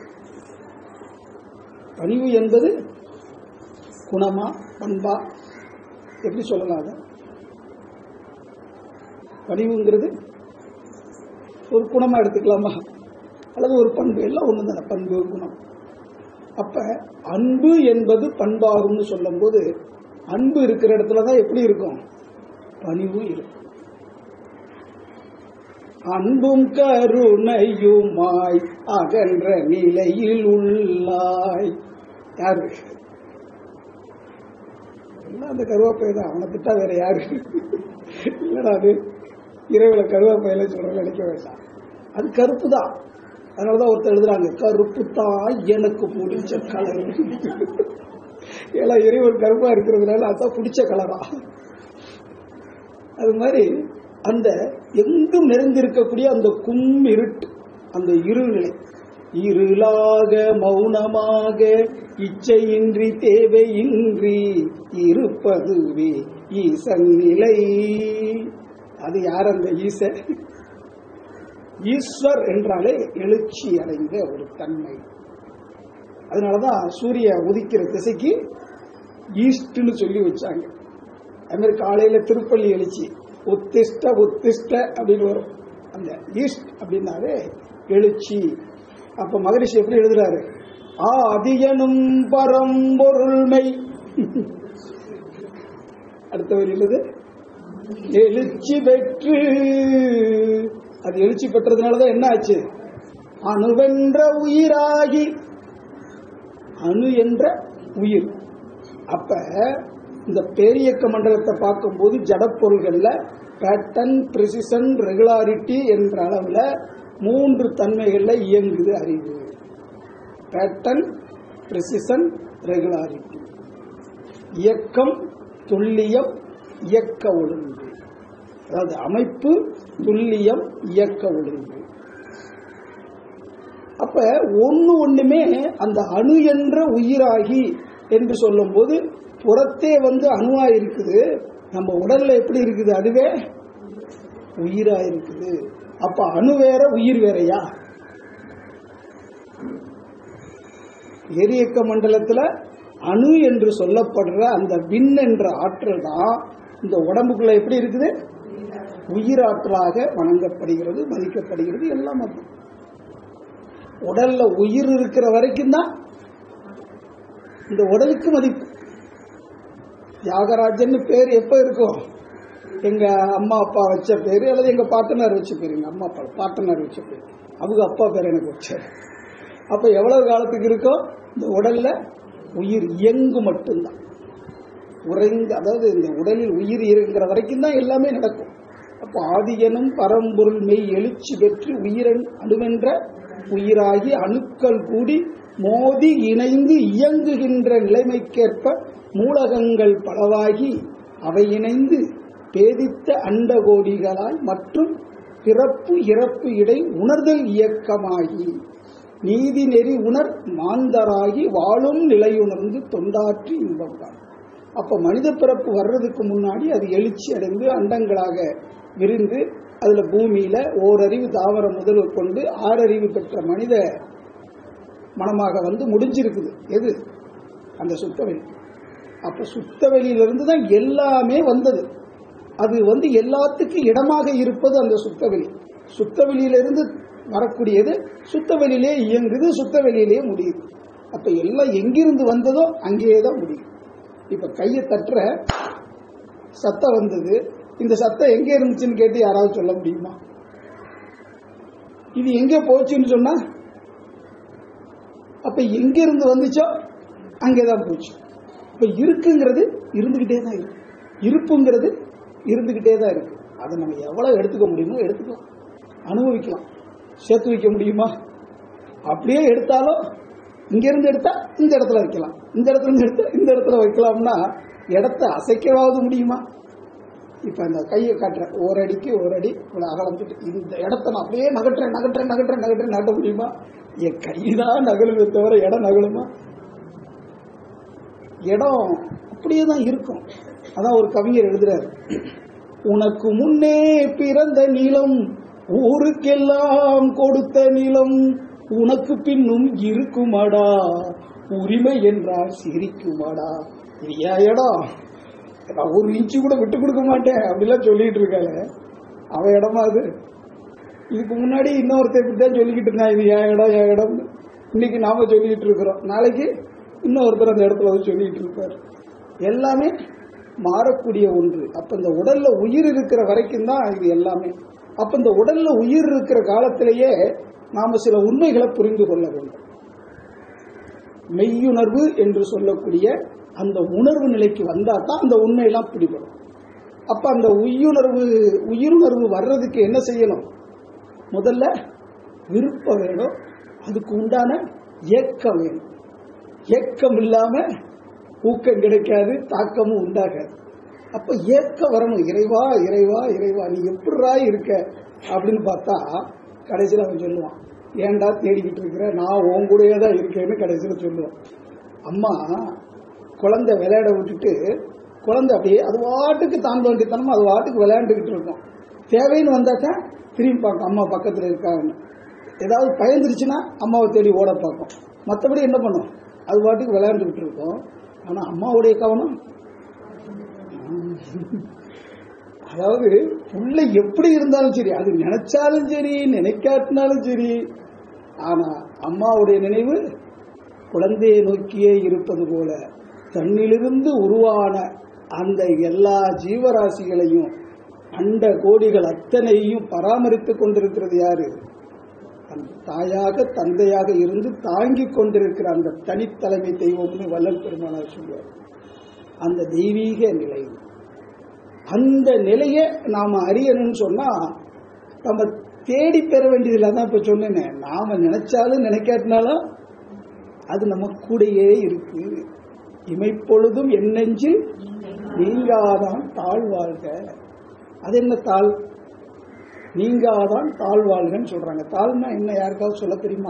பணிவு என்பது குணமா பண்பா எப்படி சொல்லலாம் அதை பணிவுங்கிறது ஒரு குணமா எடுத்துக்கலாமா அல்லது ஒரு பண்பு எல்லாம் ஒண்ணு தானே பண்பு குணம் அப்ப அன்பு என்பது பண்பாகும்னு சொல்லும்போது அன்பு இருக்கிற இடத்துல தான் எப்படி இருக்கும் பணிவும் இருக்கும் அன்பும் கருணையுமாய் அகன்ற நிலையில் உள்ளாய் யாரு எல்லாம் அந்த கருவாப்பை தான் அவனை திட்டா வேற யாரு இல்லடா அது இரவுல கருவாப்பையில சொல்றேன் நினைக்க வேண்டாம் அது கருப்பு தான் அதனாலதான் ஒருத்தர் எழுதுறாங்க கருப்பு தான் எனக்கு பிடிச்ச கலர் ஏன்னா இறைவன் கருப்பா இருக்கிறதுனால அதான் பிடிச்ச கலரா அது மாதிரி அந்த எங்கும் நிறைந்திருக்கக்கூடிய அந்த கும் இருட்டு அந்த இருநிலை இருளாக மௌனமாக இச்சையின்றி தேவையின்றி இருப்பதுவே ஈசன் நிலை அது யார் அந்த ஈச ஈஸ்வர் என்றாலே எழுச்சி அடைந்த ஒரு தன்மை அதனாலதான் சூரிய உதிக்கிற திசைக்கு ஈஸ்ட்னு சொல்லி வச்சாங்க அது மாதிரி காலையில திருப்பள்ளி எழுச்சி உத்திஷ்ட உத்திஷ்ட அப்படின்னு வரும் அந்த ஈஸ்ட் அப்படின்னாலே எழுச்சி அப்ப மகரிஷி எப்படி எழுதுறாரு ஆதியனும் பரம்பொருள்மை அடுத்த வரியிலது எழுச்சி பெற்று அது எழுச்சி பெற்றதுனாலதான் என்ன ஆச்சு அணுவென்ற உயிராகி அணு என்ற உயிர் அப்ப இந்த பேரியக்க மண்டலத்தை பார்க்கும்போது ஜடப்பொருள்கள்ல பேட்டர்ன் பிரிசிசன் ரெகுலாரிட்டி என்ற அளவுல மூன்று தன்மைகள்ல இயங்குது அறிவு பேட்டர்ன் பிரிசிசன் ரெகுலாரிட்டி இயக்கம் துல்லியம் இயக்க ஒழுங்கு அதாவது அமைப்பு துல்லியம் இயக்க ஒழுங்கு அப்ப ஒண்ணு ஒண்ணுமே அந்த அணு என்ற உயிராகி என்று சொல்லும்போது புறத்தே வந்து அணுவா இருக்குது நம்ம உடல்ல எப்படி இருக்குது அதுவே உயிரா இருக்குது அப்ப அணு வேற உயிர் வேறயா எரியக்க மண்டலத்துல அணு என்று சொல்லப்படுற அந்த விண் என்ற ஆற்றல் தான் இந்த உடம்புக்குள்ள எப்படி இருக்குது உயிராற்றலாக வணங்கப்படுகிறது மதிக்கப்படுகிறது எல்லாம் அது உடல்ல உயிர் இருக்கிற வரைக்கும் தான் இந்த உடலுக்கு மதிப்பு தியாகராஜன் பேர் எப்ப இருக்கும் எங்க அம்மா அப்பா வச்ச பேரு அல்லது எங்க பாட்டனார் வச்ச பேரு எங்க அம்மா அப்பா பாட்டனார் வச்ச பேரு அவங்க அப்பா பேர் எனக்கு வச்சாரு அப்ப எவ்வளவு காலத்துக்கு இருக்கோ இந்த உடல்ல உயிர் இயங்கு மட்டும்தான் உறைந்து அதாவது இந்த உடலில் உயிர் இருக்கிற வரைக்கும் தான் எல்லாமே நடக்கும் அப்போ ஆதியனும் பரம்பொருள் மெய் எழுச்சி பெற்று உயிரன் அணுவென்ற உயிராகி அணுக்கள் கூடி மோதி இணைந்து இயங்குகின்ற நிலைமைக்கேற்ப மூலகங்கள் பலவாகி அவை இணைந்து பேதித்த அண்டகோடிகளாய் மற்றும் பிறப்பு இறப்பு இடை உணர்தல் இயக்கமாகி நீதி நெறி உணர் மாந்தராகி வாழும் நிலையுணர்ந்து தொண்டாற்றி இன்பம் தான் அப்ப மனித பிறப்பு வர்றதுக்கு முன்னாடி அது எழுச்சி அடைந்து அண்டங்களாக விரிந்து அதுல பூமியில ஓரறிவு தாவரம் முதல் கொண்டு ஆறறிவு பெற்ற மனித மனமாக வந்து முடிஞ்சிருக்குது எது அந்த சுத்தவெளி அப்ப சுத்தவெளியிலிருந்து தான் எல்லாமே வந்தது அது வந்து எல்லாத்துக்கும் இடமாக இருப்பது அந்த சுத்தவெளி சுத்தவெளியிலிருந்து வரக்கூடியது சுத்தவெளியிலே இயங்குது சுத்தவெளியிலே முடியுது அப்ப எல்லாம் எங்கிருந்து வந்ததோ அங்கேயே தான் முடியும் இப்ப கையை தட்டுற சத்தம் வந்தது இந்த சத்தம் எங்க இருந்துச்சுன்னு கேட்டு யாராவது சொல்ல முடியுமா இது எங்க போச்சுன்னு சொன்னா அப்ப எங்க இருந்து வந்துச்சோ அங்கேதான் போச்சு இப்ப இருக்குங்கிறது இருந்துகிட்டே தான் இருக்கு இருப்புங்கிறது இருந்துகிட்டே தான் இருக்கு அதை நம்ம எவ்வளவு எடுத்துக்க முடியுமோ எடுத்துக்கலாம் அனுபவிக்கலாம் சேர்த்து வைக்க முடியுமா அப்படியே எடுத்தாலும் இங்க இருந்து எடுத்தா இந்த இடத்துல வைக்கலாம் இந்த இடத்துல இருந்து எடுத்தா இந்த இடத்துல வைக்கலாம்னா இடத்த அசைக்கவாவது முடியுமா இப்ப இந்த கையை காட்டுறேன் ஒரு அடிக்கு ஒரு அடி இவ்வளவு அகலம் விட்டு இந்த இடத்த நான் அப்படியே நகட்டுறேன் நகட்டுறேன் நகட்டுறேன் நகட்டுறேன் நகட்ட முடியுமா என் கைதான் நகலுமே தவிர இடம் நகலுமா இடம் அப்படியே தான் இருக்கும் அதான் ஒரு கவிஞர் எழுதுறாரு உனக்கு முன்னே பிறந்த நிலம் ஊருக்கெல்லாம் கொடுத்த நிலம் உனக்கு பின்னும் இருக்குமாடா உரிமை என்றால் சிரிக்குமாடா இது ஏன் இடம் நான் ஒரு இன்ச்சு கூட விட்டு கொடுக்க மாட்டேன் அப்படிலாம் சொல்லிட்டு இருக்காங்க அவன் இடமா அது இதுக்கு முன்னாடி இன்னொருத்தர் இப்படி தான் சொல்லிக்கிட்டு இருந்தான் இது என் இடம் என் இடம் இன்னைக்கு நாம சொல்லிக்கிட்டு இருக்கிறோம் நாளைக்கு இன்னொருத்தர் அந்த இடத்துல வந்து சொல்லிட்டு இருப்பார் எல்லாமே மாறக்கூடிய ஒன்று அப்ப இந்த உடல்ல உயிர் இருக்கிற வரைக்கும் தான் இது எல்லாமே அப்ப இந்த உடல்ல உயிர் இருக்கிற காலத்திலேயே நாம சில உண்மைகளை புரிந்து கொள்ள வேண்டும் மெய்யுணர்வு என்று சொல்லக்கூடிய அந்த உணர்வு நிலைக்கு வந்தா தான் அந்த உண்மையெல்லாம் பிடிபடும் அப்ப அந்த உயிருணர்வு உயிருணர்வு வர்றதுக்கு என்ன செய்யணும் முதல்ல விருப்பம் வேணும் அதுக்கு உண்டான ஏக்கம் வேணும் ஏக்கம் இல்லாம ஊக்கம் கிடைக்காது தாக்கமும் உண்டாகாது அப்ப ஏக்கம் வரணும் இறைவா இறைவா இறைவா நீ எப்படிரா இருக்க அப்படின்னு பார்த்தா கடைசியில் அவன் சொல்லுவான் ஏன்டா தேடிக்கிட்டு இருக்கிற நான் உன் கூடயே தான் இருக்கேன்னு கடைசியில் சொல்லுவான் அம்மா குழந்தை விளையாட விட்டுட்டு குழந்தை அப்படியே அது வாட்டுக்கு தான் வேண்டித்தனமா அது வாட்டுக்கு விளையாண்டுக்கிட்டு இருக்கும் தேவைன்னு வந்தாக்கா திரும்பி பார்க்கும் அம்மா பக்கத்தில் இருக்காங்கன்னு ஏதாவது பயந்துருச்சுன்னா அம்மாவை தேடி ஓட பார்க்கும் மற்றபடி என்ன பண்ணும் அது பாட்டுக்கு விளையாண்டுக்கிட்டு இருக்கும் ஆனால் அம்மாவுடைய கவனம் அதாவது புள்ள எப்படி இருந்தாலும் சரி அது நினைச்சாலும் சரி நினைக்காட்டினாலும் சரி ஆனா அம்மாவுடைய நினைவு குழந்தையை நோக்கியே இருப்பது போல தன்னிலிருந்து உருவான அந்த எல்லா ஜீவராசிகளையும் அண்ட கோடிகள் அத்தனையும் பராமரித்துக் கொண்டிருக்கிறது யாரு அந்த தாயாக தந்தையாக இருந்து தாங்கிக் கொண்டிருக்கிற அந்த தனித்தலைமை தெய்வம்னு வள்ளல் பெருமானார் சொல்லுவார் அந்த தெய்வீக நிலை அந்த நிலையை நாம அறியணும்னு சொன்னா நம்ம தேடி பெற வேண்டியதில்லை தான் இப்ப சொன்னேனே நாம நினைச்சாலும் நினைக்காட்டினாலும் அது நம்ம கூடயே இருக்கு இமைப்பொழுதும் என் நெஞ்சில் நீங்காதான் தாழ்வாழ்க அது என்ன தாழ் நீங்காதான் தாழ்வாழ்கன்னு சொல்றாங்க தாழ்னா என்ன யாருக்காவது சொல்ல தெரியுமா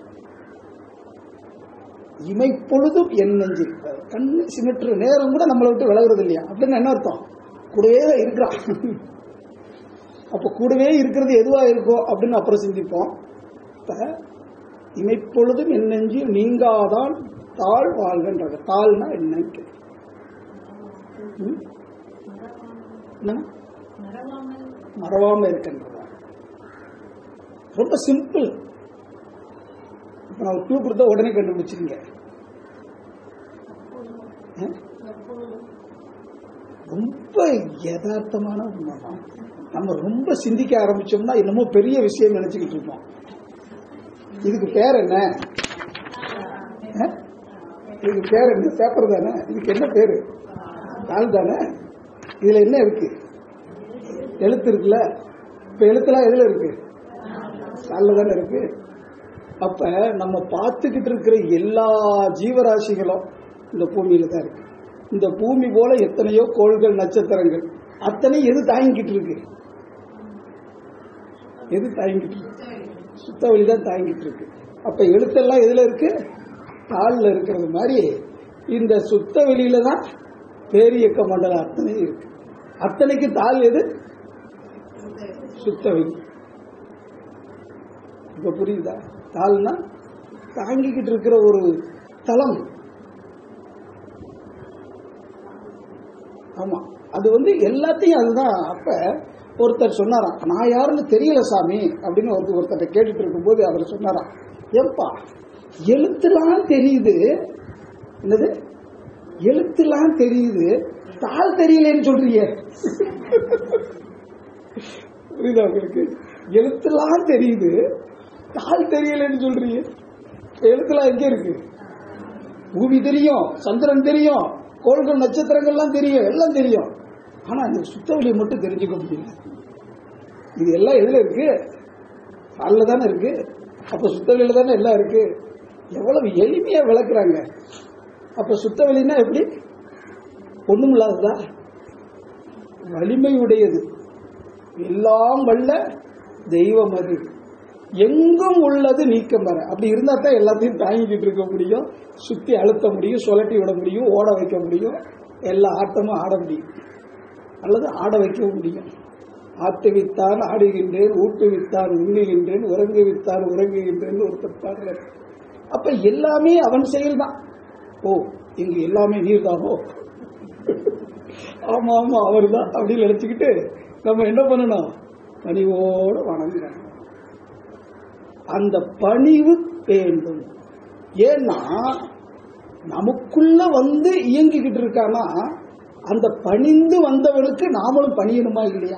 இமைப்பொழுதும் என் நெஞ்சில் கண்ணு சிமிட்டுற நேரம் கூட நம்மளை விட்டு விலகுறது இல்லையா அப்படின்னு என்ன அர்த்தம் கூடவே தான் இருக்கிறான் அப்ப கூடவே இருக்கிறது எதுவா இருக்கோ அப்படின்னு அப்புறம் சிந்திப்போம் இப்ப இமைப்பொழுதும் என் நெஞ்சில் நீங்காதான் தாழ் வாழ்கின்றது தாழ்னா என்னன்னு கேட்கு. ம்? என்ன மறவாம இருக்கின்றதா ரொம்ப சிம்பிள் இப்ப நான் ஒரு க்ளூ கொடுத்தா உடனே கண்டுபிடிச்சிருங்க ஆ? ரொம்ப யதார்த்தமான உண்மைதான் நம்ம ரொம்ப சிந்திக்க ஆரம்பிச்சோம்னா என்னமோ பெரிய விஷயம் நினைச்சுக்கிட்டு இருப்போம் இதுக்கு பேர் என்ன ஆ? இதுக்கு பேர் என்ன பேப்பர் தானே இதுக்கு என்ன பேரு தாள் தானே இதுல என்ன இருக்கு எழுத்து இருக்குல்ல இப்ப எழுத்துலாம் எதுல இருக்கு தாள்ல தானே இருக்கு அப்ப நம்ம பார்த்துக்கிட்டு இருக்கிற எல்லா ஜீவராசிகளும் இந்த பூமியில தான் இருக்கு இந்த பூமி போல எத்தனையோ கோள்கள் நட்சத்திரங்கள் அத்தனை எது தாங்கிட்டு இருக்கு எது தாங்கிட்டு இருக்கு சுத்த வழி தான் தாங்கிட்டு இருக்கு அப்ப எழுத்தெல்லாம் எதுல இருக்கு தாள்ல இருக்கிறது மாதிரி இந்த சுத்த வெளியில தான் பேரியக்க மண்டலம் அத்தனை இருக்கு அத்தனைக்கு தாள் எது சுத்த வெளி இப்ப புரியுதா தாள்னா தாங்கிக்கிட்டு இருக்கிற ஒரு தளம் ஆமா அது வந்து எல்லாத்தையும் அதுதான் அப்ப ஒருத்தர் சொன்னாராம் நான் யாருன்னு தெரியல சாமி அப்படின்னு ஒருத்தர் ஒருத்தர் கேட்டுட்டு இருக்கும்போது அவர் சொன்னாராம் ஏப்பா எழுத்துலாம் தெரியுது என்னது எழுத்துலாம் தெரியுது தாள் தெரியலன்னு சொல்றீங்க புரியுதா உங்களுக்கு எழுத்துலாம் தெரியுது தாள் தெரியலன்னு சொல்றீங்க எழுத்துலாம் எங்க இருக்கு பூமி தெரியும் சந்திரன் தெரியும் கோள்கள் நட்சத்திரங்கள்லாம் தெரியும் எல்லாம் தெரியும் ஆனா இந்த சுத்தவெளியை மட்டும் தெரிஞ்சுக்க முடியல இது எல்லாம் எதுல இருக்கு தாள்ல தானே இருக்கு அப்ப சுத்தவெளியில தானே எல்லாம் இருக்கு எவ்வளவு எளிமையா விளக்குறாங்க அப்ப சுத்தவெளின்னா எப்படி ஒண்ணும் இல்லாததா வலிமையுடையது எல்லாம் வல்ல தெய்வம் அது எங்கும் உள்ளது நீக்கம் வர அப்படி இருந்தா தான் எல்லாத்தையும் தாங்கிக்கிட்டு இருக்க முடியும் சுத்தி அழுத்த முடியும் சுழட்டி விட முடியும் ஓட வைக்க முடியும் எல்லா ஆட்டமும் ஆட முடியும் அல்லது ஆட வைக்க முடியும் ஆட்டுவித்தான் ஆடுகின்றேன் ஊட்டுவித்தான் உண்ணுகின்றேன் உறங்குவித்தான் உறங்குகின்றேன் ஒருத்தர் பாடுறார் அப்ப எல்லாமே அவன் செயல்தான் ஓ இங்கு எல்லாமே நீர்தானோ ஆமா ஆமா அவர்தான் அப்படின்னு நினைச்சுக்கிட்டு நம்ம என்ன பண்ணணும் பணிவோட வணங்கணும் அந்த பணிவு வேண்டும் ஏன்னா நமக்குள்ள வந்து இயங்கிக்கிட்டு இருக்கானா அந்த பணிந்து வந்தவனுக்கு நாமளும் பணியணுமா இல்லையா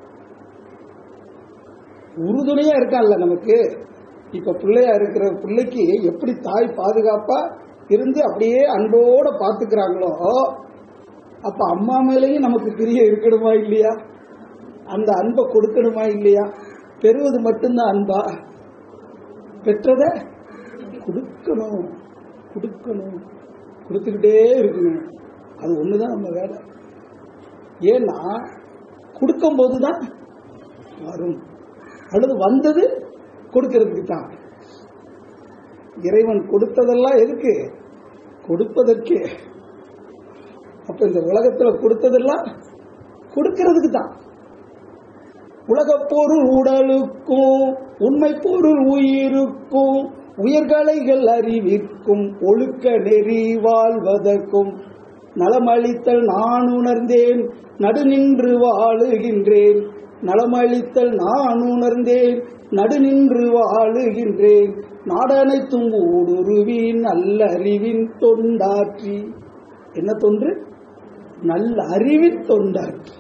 உறுதுணையா இருக்கான்ல நமக்கு இப்ப பிள்ளையா இருக்கிற பிள்ளைக்கு எப்படி தாய் பாதுகாப்பா இருந்து அப்படியே அன்போட பாத்துக்கிறாங்களோ அப்ப அம்மா மேலேயும் நமக்கு பிரிய இருக்கணுமா இல்லையா அந்த அன்பை கொடுக்கணுமா இல்லையா பெறுவது மட்டும்தான் அன்பா பெற்றத கொடுக்கணும் கொடுக்கணும் கொடுத்துக்கிட்டே இருக்கணும் அது ஒண்ணுதான் நம்ம வேலை ஏன்னா கொடுக்கும்போது தான் வரும் அல்லது வந்தது கொடுக்கறதுக்கு தான் இறைவன் கொடுத்ததெல்லாம் எதுக்கு கொடுப்பதற்கு அப்ப இந்த உலகத்துல கொடுத்ததெல்லாம் கொடுக்கறதுக்கு தான் உலகப் பொருள் உடலுக்கும் உண்மை பொருள் உயிருக்கும் உயர்கலைகள் அறிவிற்கும் ஒழுக்க நெறி வாழ்வதற்கும் நலமளித்தல் நான் உணர்ந்தேன் நடுநின்று வாழுகின்றேன் நலமளித்தல் நான் உணர்ந்தேன் நடுநின்று வாழுகின்றேன் நாடனைத்தும் ஊடுருவின் நல்ல அறிவின் தொண்டாற்றி என்ன தொன்று நல்ல அறிவின் தொண்டாற்றி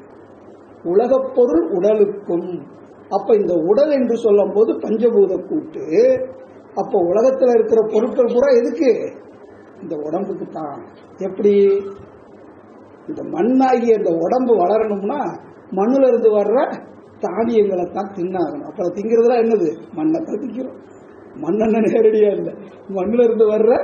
உலகப் பொருள் உடலுக்கும் அப்ப இந்த உடல் என்று சொல்லும் போது பஞ்சபூத கூட்டு அப்போ உலகத்துல இருக்கிற பொருட்கள் பூரா எதுக்கு இந்த உடம்புக்கு தான் எப்படி இந்த மண்ணாகிய இந்த உடம்பு வளரணும்னா மண்ணுல இருந்து வர்ற தானியங்களை தான் தின்னாகணும் அப்புறம் திங்கிறதுல என்னது மண்ணை தான் திங்கிறோம் மண்ணெண்ண நேரடியா இல்லை மண்ணுல இருந்து வர்ற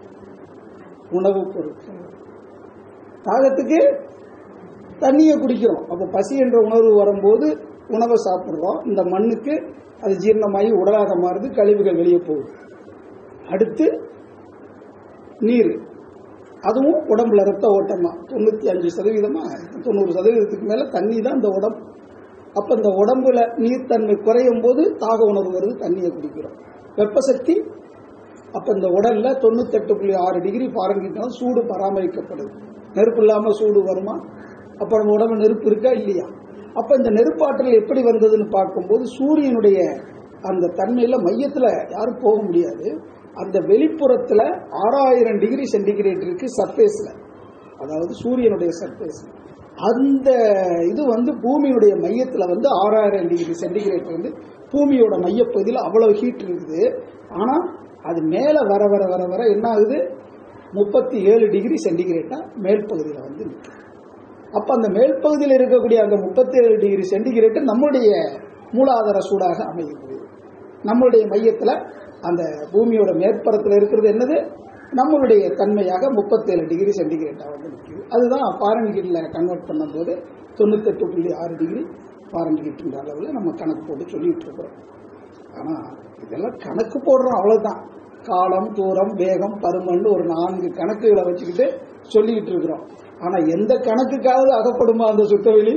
உணவுப் பொருட்கள் தாகத்துக்கு தண்ணியை குடிக்கிறோம் அப்போ பசி என்ற உணர்வு வரும்போது உணவை சாப்பிட்றோம் இந்த மண்ணுக்கு அது ஜீரணமாகி உடலாக மாறுது கழிவுகள் வெளியே போகுது அடுத்து நீர் அதுவும் உடம்புல ரத்த ஓட்டமா தொண்ணூற்றி அஞ்சு சதவீதமா தொண்ணூறு சதவீதத்துக்கு மேலே தண்ணி தான் இந்த உடம்பு அப்போ இந்த உடம்புல நீர்த்தன்மை குறையும் போது தாக உணர்வு வருது தண்ணியை குடிக்கிறோம் வெப்பசக்தி அப்போ இந்த உடல்ல தொண்ணூத்தெட்டு புள்ளி ஆறு டிகிரி பாரங்கிட்டாலும் சூடு பராமரிக்கப்படுது நெருப்பு இல்லாமல் சூடு வருமா அப்போ நம்ம உடம்பு நெருப்பு இருக்கா இல்லையா அப்போ இந்த நெருப்பாற்றல் எப்படி வந்ததுன்னு பார்க்கும்போது சூரியனுடைய அந்த தன்மையில மையத்தில் யாரும் போக முடியாது அந்த வெளிப்புறத்தில் ஆறாயிரம் டிகிரி சென்டிகிரேட் இருக்கு சர்ஃபேஸில் அதாவது சூரியனுடைய சர்ஃபேஸ் அந்த இது வந்து பூமியுடைய மையத்தில் வந்து ஆறாயிரம் டிகிரி சென்டிகிரேட் வந்து பூமியோட மையப்பகுதியில் அவ்வளவு ஹீட் இருக்குது ஆனால் அது மேலே வர வர வர வர என்ன ஆகுது முப்பத்தி ஏழு டிகிரி சென்டிகிரேட்டா மேல் பகுதியில் வந்து நிற்குது அப்போ அந்த மேல் பகுதியில் இருக்கக்கூடிய அந்த முப்பத்தி ஏழு டிகிரி சென்டிகிரேட் நம்முடைய மூலாதார சூடாக அமைகிறது நம்மளுடைய மையத்தில் அந்த பூமியோட மேற்பரத்தில் இருக்கிறது என்னது நம்மளுடைய தன்மையாக முப்பத்தேழு டிகிரி சென்டிகிரேட்டாக வந்து நிற்குது அதுதான் ஃபாரன்ஹீட்டில் கன்வெர்ட் பண்ணும்போது தொண்ணூத்தெட்டு புள்ளி ஆறு டிகிரி ஃபாரன்ஹீட்ன்ற அளவில் நம்ம கணக்கு போட்டு சொல்லிட்டு இருக்கிறோம் ஆனால் இதெல்லாம் கணக்கு போடுறோம் அவ்வளோதான் காலம் தூரம் வேகம் பருமன் ஒரு நான்கு கணக்குகளை வச்சுக்கிட்டு சொல்லிக்கிட்டு இருக்கிறோம் ஆனால் எந்த கணக்குக்காவது அகப்படுமா அந்த சுத்தவெளி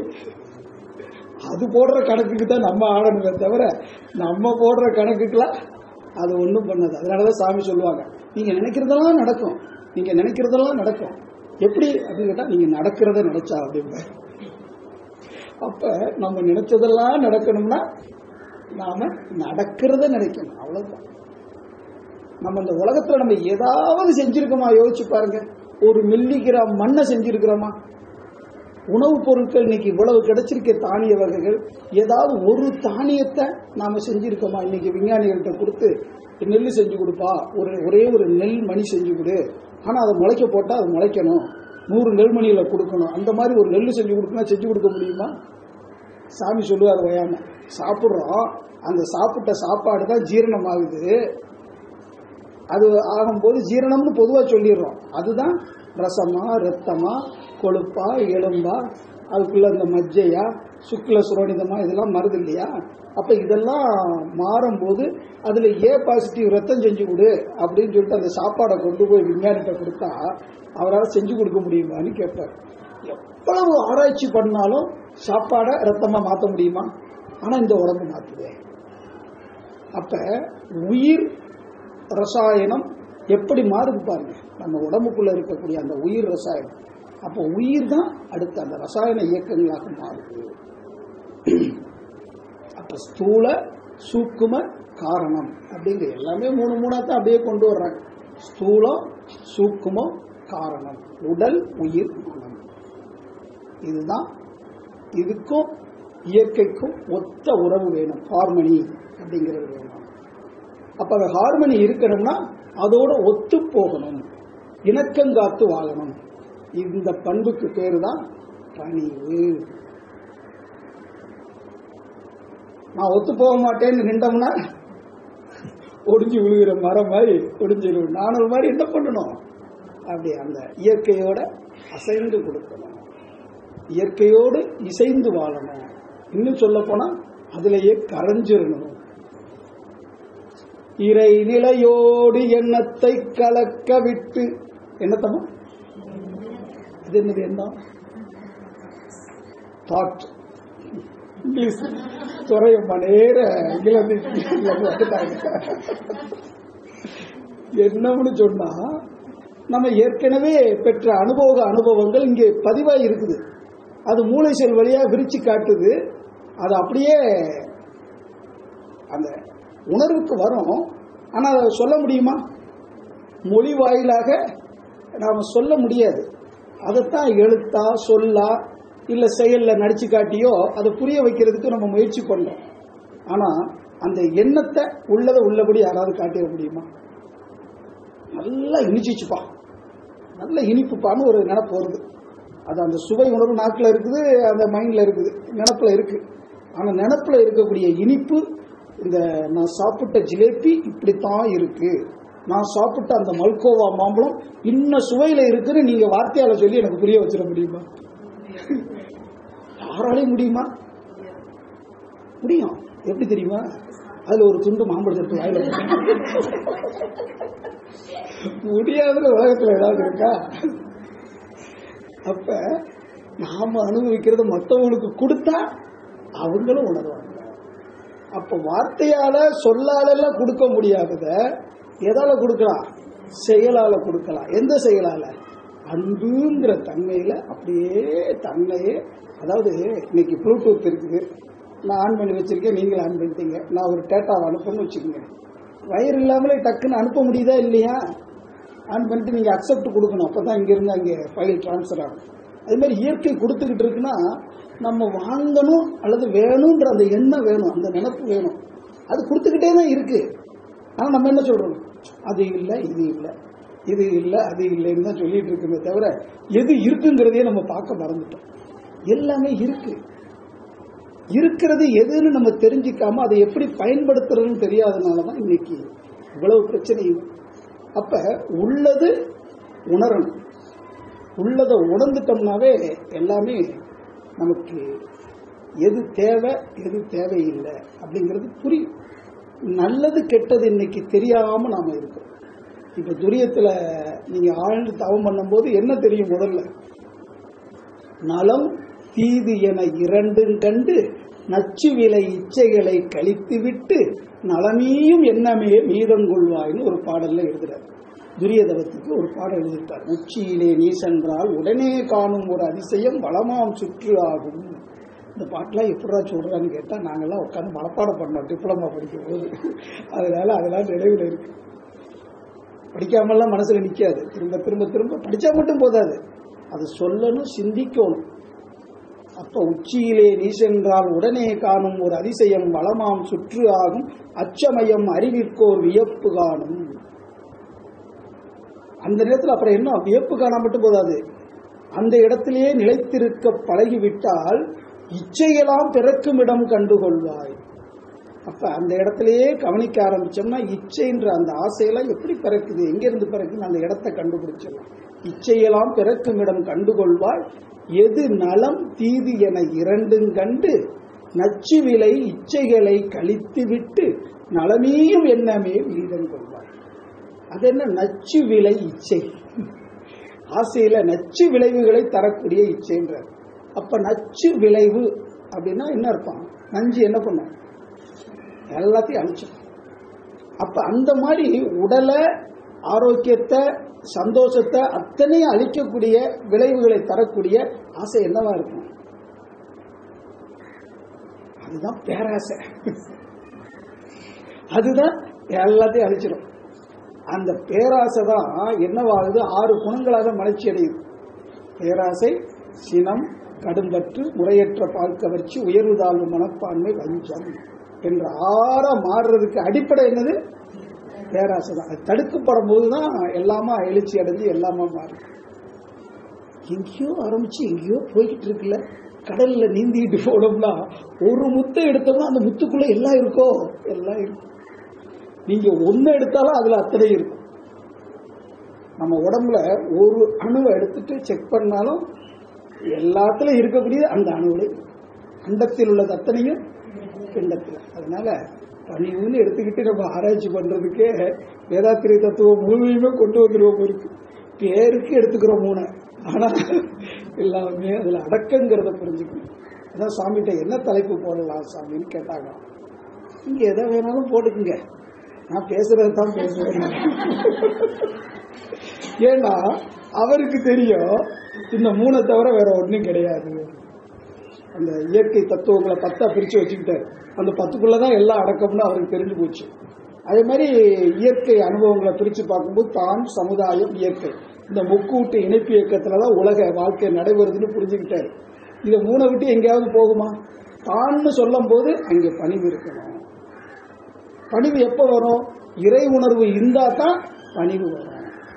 அது போடுற கணக்குக்கு தான் நம்ம ஆடணுமே தவிர நம்ம போடுற கணக்குக்கெல்லாம் அது ஒன்றும் பண்ணாது அதனால தான் சாமி சொல்லுவாங்க நீங்கள் நினைக்கிறதெல்லாம் நடக்கும் நீங்கள் நினைக்கிறதெல்லாம் நடக்கும் எப்படி அப்படின்னு கேட்டால் நீங்கள் நடக்கிறத நினைச்சா அப்படிம்ப அப்போ நம்ம நினைச்சதெல்லாம் நடக்கணும்னா நாம நடக்கிறத நினைக்கணும் அவ்வளவுதான் நம்ம இந்த உலகத்துல நம்ம ஏதாவது செஞ்சிருக்கோமா யோசிச்சு பாருங்க ஒரு மில்லிகிராம் மண்ணை செஞ்சிருக்கிறோமா உணவுப் பொருட்கள் இன்னைக்கு இவ்வளவு கிடைச்சிருக்க தானிய வகைகள் ஏதாவது ஒரு தானியத்தை நாம செஞ்சிருக்கோமா இன்னைக்கு விஞ்ஞானிகள்கிட்ட கொடுத்து நெல் செஞ்சு கொடுப்பா ஒரு ஒரே ஒரு நெல் மணி செஞ்சு கொடு ஆனா அதை முளைக்க போட்டா அது முளைக்கணும் நூறு நெல்மணியில கொடுக்கணும் அந்த மாதிரி ஒரு நெல் செஞ்சு கொடுக்கணும் செஞ்சு கொடுக்க முடியுமா சாமி சொல்லுவார் வயாம சாப்பிட்றோம் அந்த சாப்பிட்ட சாப்பாடு தான் ஜீரணம் ஆகுது அது ஆகும்போது ஜீரணம்னு பொதுவாக சொல்லிடுறோம் அதுதான் ரசமா ரத்தமா கொழுப்பா எலும்பா அதுக்குள்ள இந்த மஜ்ஜையா சுக்ல சுரோனிதமா இதெல்லாம் மருது இல்லையா அப்ப இதெல்லாம் மாறும்போது அதுல ஏ பாசிட்டிவ் ரத்தம் செஞ்சு கொடு அப்படின்னு சொல்லிட்டு அந்த சாப்பாடை கொண்டு போய் விஞ்ஞானிகிட்ட கொடுத்தா அவரால் செஞ்சு கொடுக்க முடியுமான்னு கேட்பார் எவ்வளவு ஆராய்ச்சி பண்ணாலும் சாப்பாடை ரத்தமா மாற்ற முடியுமா ஆனா இந்த உடம்பு மாத்துது அப்ப உயிர் ரசாயனம் எப்படி மாறுது பாருங்க நம்ம உடம்புக்குள்ள இருக்கக்கூடிய அந்த உயிர் ரசாயனம் அப்போ உயிர் தான் அடுத்த அந்த ரசாயன இயக்கங்களாக மாறுது அப்ப ஸ்தூல சூக்கும காரணம் அப்படிங்கிற எல்லாமே மூணு மூணா தான் அப்படியே கொண்டு வர்றாங்க ஸ்தூலம் சூக்குமம் காரணம் உடல் உயிர் மனம் இதுதான் இதுக்கும் இயற்கைக்கும் ஒத்த உறவு வேணும் ஹார்மனி அப்படிங்கிறது வேணும் அப்ப அந்த ஹார்மனி இருக்கணும்னா அதோட ஒத்து போகணும் இணக்கங்காத்து வாழணும் இந்த பண்புக்கு பேரு தான் பணிவு நான் ஒத்து போக மாட்டேன்னு நின்றோம்னா ஒடிஞ்சு விழுகிற மரம் மாதிரி ஒடிஞ்சிடும் நானும் மாதிரி என்ன பண்ணணும் அப்படி அந்த இயற்கையோட அசைந்து கொடுக்கணும் இயற்கையோடு இசைந்து வாழணும் இன்னும் சொல்ல போனா அதுலயே கரைஞ்சிடணும் இறை நிலையோடு எண்ணத்தை கலக்க விட்டு என்னத்தமா அது என்னது என்ன தாட் இங்கிலீஷ் துறையம்மா நேர இங்கிலாந்து வந்துட்டாங்க என்னம்னு சொன்னா நம்ம ஏற்கனவே பெற்ற அனுபவ அனுபவங்கள் இங்கே பதிவாகி இருக்குது அது மூளை செல் வழியா விரிச்சு காட்டுது அது அப்படியே அந்த உணர்வுக்கு வரும் ஆனால் அதை சொல்ல முடியுமா மொழி வாயிலாக நாம் சொல்ல முடியாது அதைத்தான் எழுத்தா சொல்லா இல்லை செயலில் நடிச்சு காட்டியோ அதை புரிய வைக்கிறதுக்கு நம்ம முயற்சி பண்ணோம் ஆனால் அந்த எண்ணத்தை உள்ளதை உள்ளபடி யாராவது காட்டிட முடியுமா நல்லா இனிச்சிச்சுப்பா நல்ல இனிப்புப்பான்னு ஒரு நினப்பு வருது அது அந்த சுவை உணர்வு நாக்கில் இருக்குது அந்த மைண்டில் இருக்குது நினப்பில் இருக்குது ஆனால் நினப்பில் இருக்கக்கூடிய இனிப்பு இந்த நான் சாப்பிட்ட ஜிலேபி இப்படித்தான் இருக்கு நான் சாப்பிட்ட அந்த மல்கோவா மாம்பழம் இன்ன சுவையில் இருக்குன்னு நீங்க வார்த்தையால சொல்லி எனக்கு புரிய வச்சிட முடியுமா யாராலையும் முடியுமா முடியும் எப்படி தெரியுமா அதுல ஒரு துண்டு மாம்பழத்தை எடுத்து வாயில போட்டு. முடியாதுன்னு உலகத்துல ஏதாவது இருக்கா அப்ப நாம அனுபவிக்கிறத மற்றவங்களுக்கு கொடுத்தா அவங்களும் உணர்வாங்க அப்ப வார்த்தையால சொல்லால எல்லாம் கொடுக்க முடியாதத எதால கொடுக்கலாம் செயலால கொடுக்கலாம் எந்த செயலால அன்புங்கிற தன்மையில அப்படியே தன்மையே அதாவது இன்னைக்கு ப்ளூடூத் இருக்குது நான் ஆன் பண்ணி வச்சிருக்கேன் நீங்களும் ஆன் பண்ணிட்டீங்க நான் ஒரு டேட்டாவை அனுப்பணும்னு வச்சுக்கோங்க வயர் இல்லாமலே டக்குன்னு அனுப்ப முடியுதா இல்லையா ஆன் பண்ணிட்டு நீங்கள் அக்செப்ட் கொடுக்கணும் அப்போ தான் இங்கேருந்து அங்கே ஃபைல் ட்ரான்ஸ்ஃபர் ஆகும் அது மாதிரி இயற்கை கொடுத்துக்கிட்டு இருக்குன்னா நம்ம வாங்கணும் அல்லது வேணுன்ற அந்த எண்ணம் வேணும் அந்த நினப்பு வேணும் அது கொடுத்துக்கிட்டே தான் இருக்கு ஆனால் நம்ம என்ன சொல்றோம் அது இல்லை இது இல்லை இது இல்லை அது இல்லைன்னு தான் சொல்லிட்டு இருக்குமே தவிர எது இருக்குங்கிறதையே நம்ம பார்க்க மறந்துட்டோம் எல்லாமே இருக்கு இருக்கிறது எதுன்னு நம்ம தெரிஞ்சுக்காம அதை எப்படி பயன்படுத்துறதுன்னு தெரியாதனால தான் இன்னைக்கு இவ்வளவு பிரச்சனையும் அப்ப உள்ளது உணரணும் உள்ளதை உணர்ந்துட்டோம்னாவே எல்லாமே நமக்கு எது தேவை எது தேவையில்லை அப்படிங்கிறது புரியும் நல்லது கெட்டது இன்னைக்கு தெரியாம நாம இருக்கோம் இப்ப துரியத்துல நீங்க ஆழ்ந்து தவம் பண்ணும்போது என்ன தெரியும் முதல்ல நலம் தீது என இரண்டும் கண்டு நச்சு விலை இச்சைகளை கழித்துவிட்டு நலமீயும் எண்ணமே மீதம் கொள்வாய்னு ஒரு பாடல்ல எழுதுறார் துரியதவத்துக்கு ஒரு பாடல் எழுதிட்டார் உச்சியிலே நீ சென்றால் உடனே காணும் ஒரு அதிசயம் வளமாம் சுற்று ஆகும் இந்த பாட்டெலாம் எப்படா சொல்றான்னு கேட்டா நாங்கெல்லாம் உட்காந்து மனப்பாடம் பண்ணோம் டிப்ளமா படிக்கும் போது அதனால அதெல்லாம் நினைவில் இருக்கு படிக்காமல்லாம் மனசுல நிக்காது திரும்ப திரும்ப திரும்ப படிச்சா மட்டும் போதாது அது சொல்லணும் சிந்திக்கணும் அப்ப உச்சியிலே நீ சென்றால் உடனே காணும் ஒரு அதிசயம் வளமாம் சுற்று ஆகும் அச்சமயம் அறிவிற்கோர் வியப்பு காணும் அந்த நேரத்தில் அப்புறம் என்ன வியப்பு காண மட்டும் போதாது அந்த இடத்திலேயே நிலைத்திருக்க பழகிவிட்டால் இச்சையெல்லாம் பிறக்கும் இடம் கண்டுகொள்வாய் அப்ப அந்த இடத்திலேயே கவனிக்க ஆரம்பிச்சோம்னா இச்சைன்ற அந்த ஆசையெல்லாம் எப்படி பிறக்குது எங்க இருந்து பிறக்குன்னு அந்த இடத்தை கண்டுபிடிச்சிடலாம் இச்சையெல்லாம் பிறக்கும் இடம் கண்டுகொள்வாய் எது நலம் தீது என இரண்டும் கண்டு நச்சு விலை இச்சைகளை கழித்து விட்டு நலமீயும் எண்ணமே வீதம் கொள்வாய் அது என்ன நச்சு விலை இச்சை ஆசையில நச்சு விளைவுகளை தரக்கூடிய இச்சைன்றார் அப்ப நச்சு விளைவு அப்படின்னா என்ன அர்த்தம் நஞ்சு என்ன பண்ணும் எல்லாத்தையும் அழிச்சிடும் அப்ப அந்த மாதிரி உடலை ஆரோக்கியத்தை சந்தோஷத்தை அத்தனையும் அழிக்கக்கூடிய விளைவுகளை தரக்கூடிய ஆசை என்னவா இருக்கும் அதுதான் பேராசை அதுதான் எல்லாத்தையும் அழிச்சிடும் அந்த பேராசை தான் என்னவாகுது ஆறு குணங்களாக மலர்ச்சி அடையுது பேராசை சினம் கடும்பற்று முறையற்ற பால்கவர்ச்சி உயர்வு தாழ்வு மனப்பான்மை வஞ்சம் என்ற ஆற மாறுறதுக்கு அடிப்படை என்னது பேராசை தான் அது தடுக்கப்படும் போது தான் எல்லாமா எழுச்சி அடைஞ்சு எல்லாமா மாறும் எங்கேயோ ஆரம்பிச்சு எங்கேயோ போய்கிட்டு இருக்குல்ல கடல்ல நீந்திட்டு போனோம்னா ஒரு முத்தை எடுத்தோம்னா அந்த முத்துக்குள்ள எல்லாம் இருக்கோ எல்லாம் இருக்கும் நீங்க ஒன்னு எடுத்தாலும் அதுல அத்தனை இருக்கும் நம்ம உடம்புல ஒரு அணுவை எடுத்துட்டு செக் பண்ணாலும் எல்லாத்துலயும் இருக்கக்கூடியது அந்த அணுவில் அண்டத்தில் உள்ளது அத்தனையும் பிண்டத்தில் அதனால பணிவுன்னு எடுத்துக்கிட்டு நம்ம ஆராய்ச்சி பண்றதுக்கே வேதாத்திரி தத்துவம் முழுமையுமே கொண்டு வந்துருவோம் இருக்கு பேருக்கு எடுத்துக்கிறோம் மூணு ஆனா எல்லாமே அதுல அடக்கங்கிறத புரிஞ்சுக்கணும் அதான் சாமிகிட்ட என்ன தலைப்பு போடலாம் சாமின்னு கேட்டாங்க நீங்க எதை வேணாலும் போட்டுக்குங்க நான் பேசுறது தான் பேசுவேன் ஏன்னா அவருக்கு தெரியும் இந்த மூணை தவிர வேற ஒன்றும் கிடையாது அந்த இயற்கை தத்துவங்களை பத்தா பிரிச்சு வச்சுக்கிட்டாரு அந்த பத்துக்குள்ளதான் எல்லாம் அடக்கம்னு அவருக்கு தெரிஞ்சு போச்சு அதே மாதிரி இயற்கை அனுபவங்களை பிரித்து பார்க்கும்போது தான் சமுதாயம் இயற்கை இந்த முக்கூட்டு இணைப்பு இயக்கத்துல தான் உலக வாழ்க்கை நடைபெறுதுன்னு புரிஞ்சுக்கிட்டாரு இதை மூணை விட்டு எங்கேயாவது போகுமா தான்னு சொல்லும் போது அங்கே பணிவு இருக்கணும் பணிவு எப்போ வரும் இறை உணர்வு இருந்தா தான் பணிவு வரும்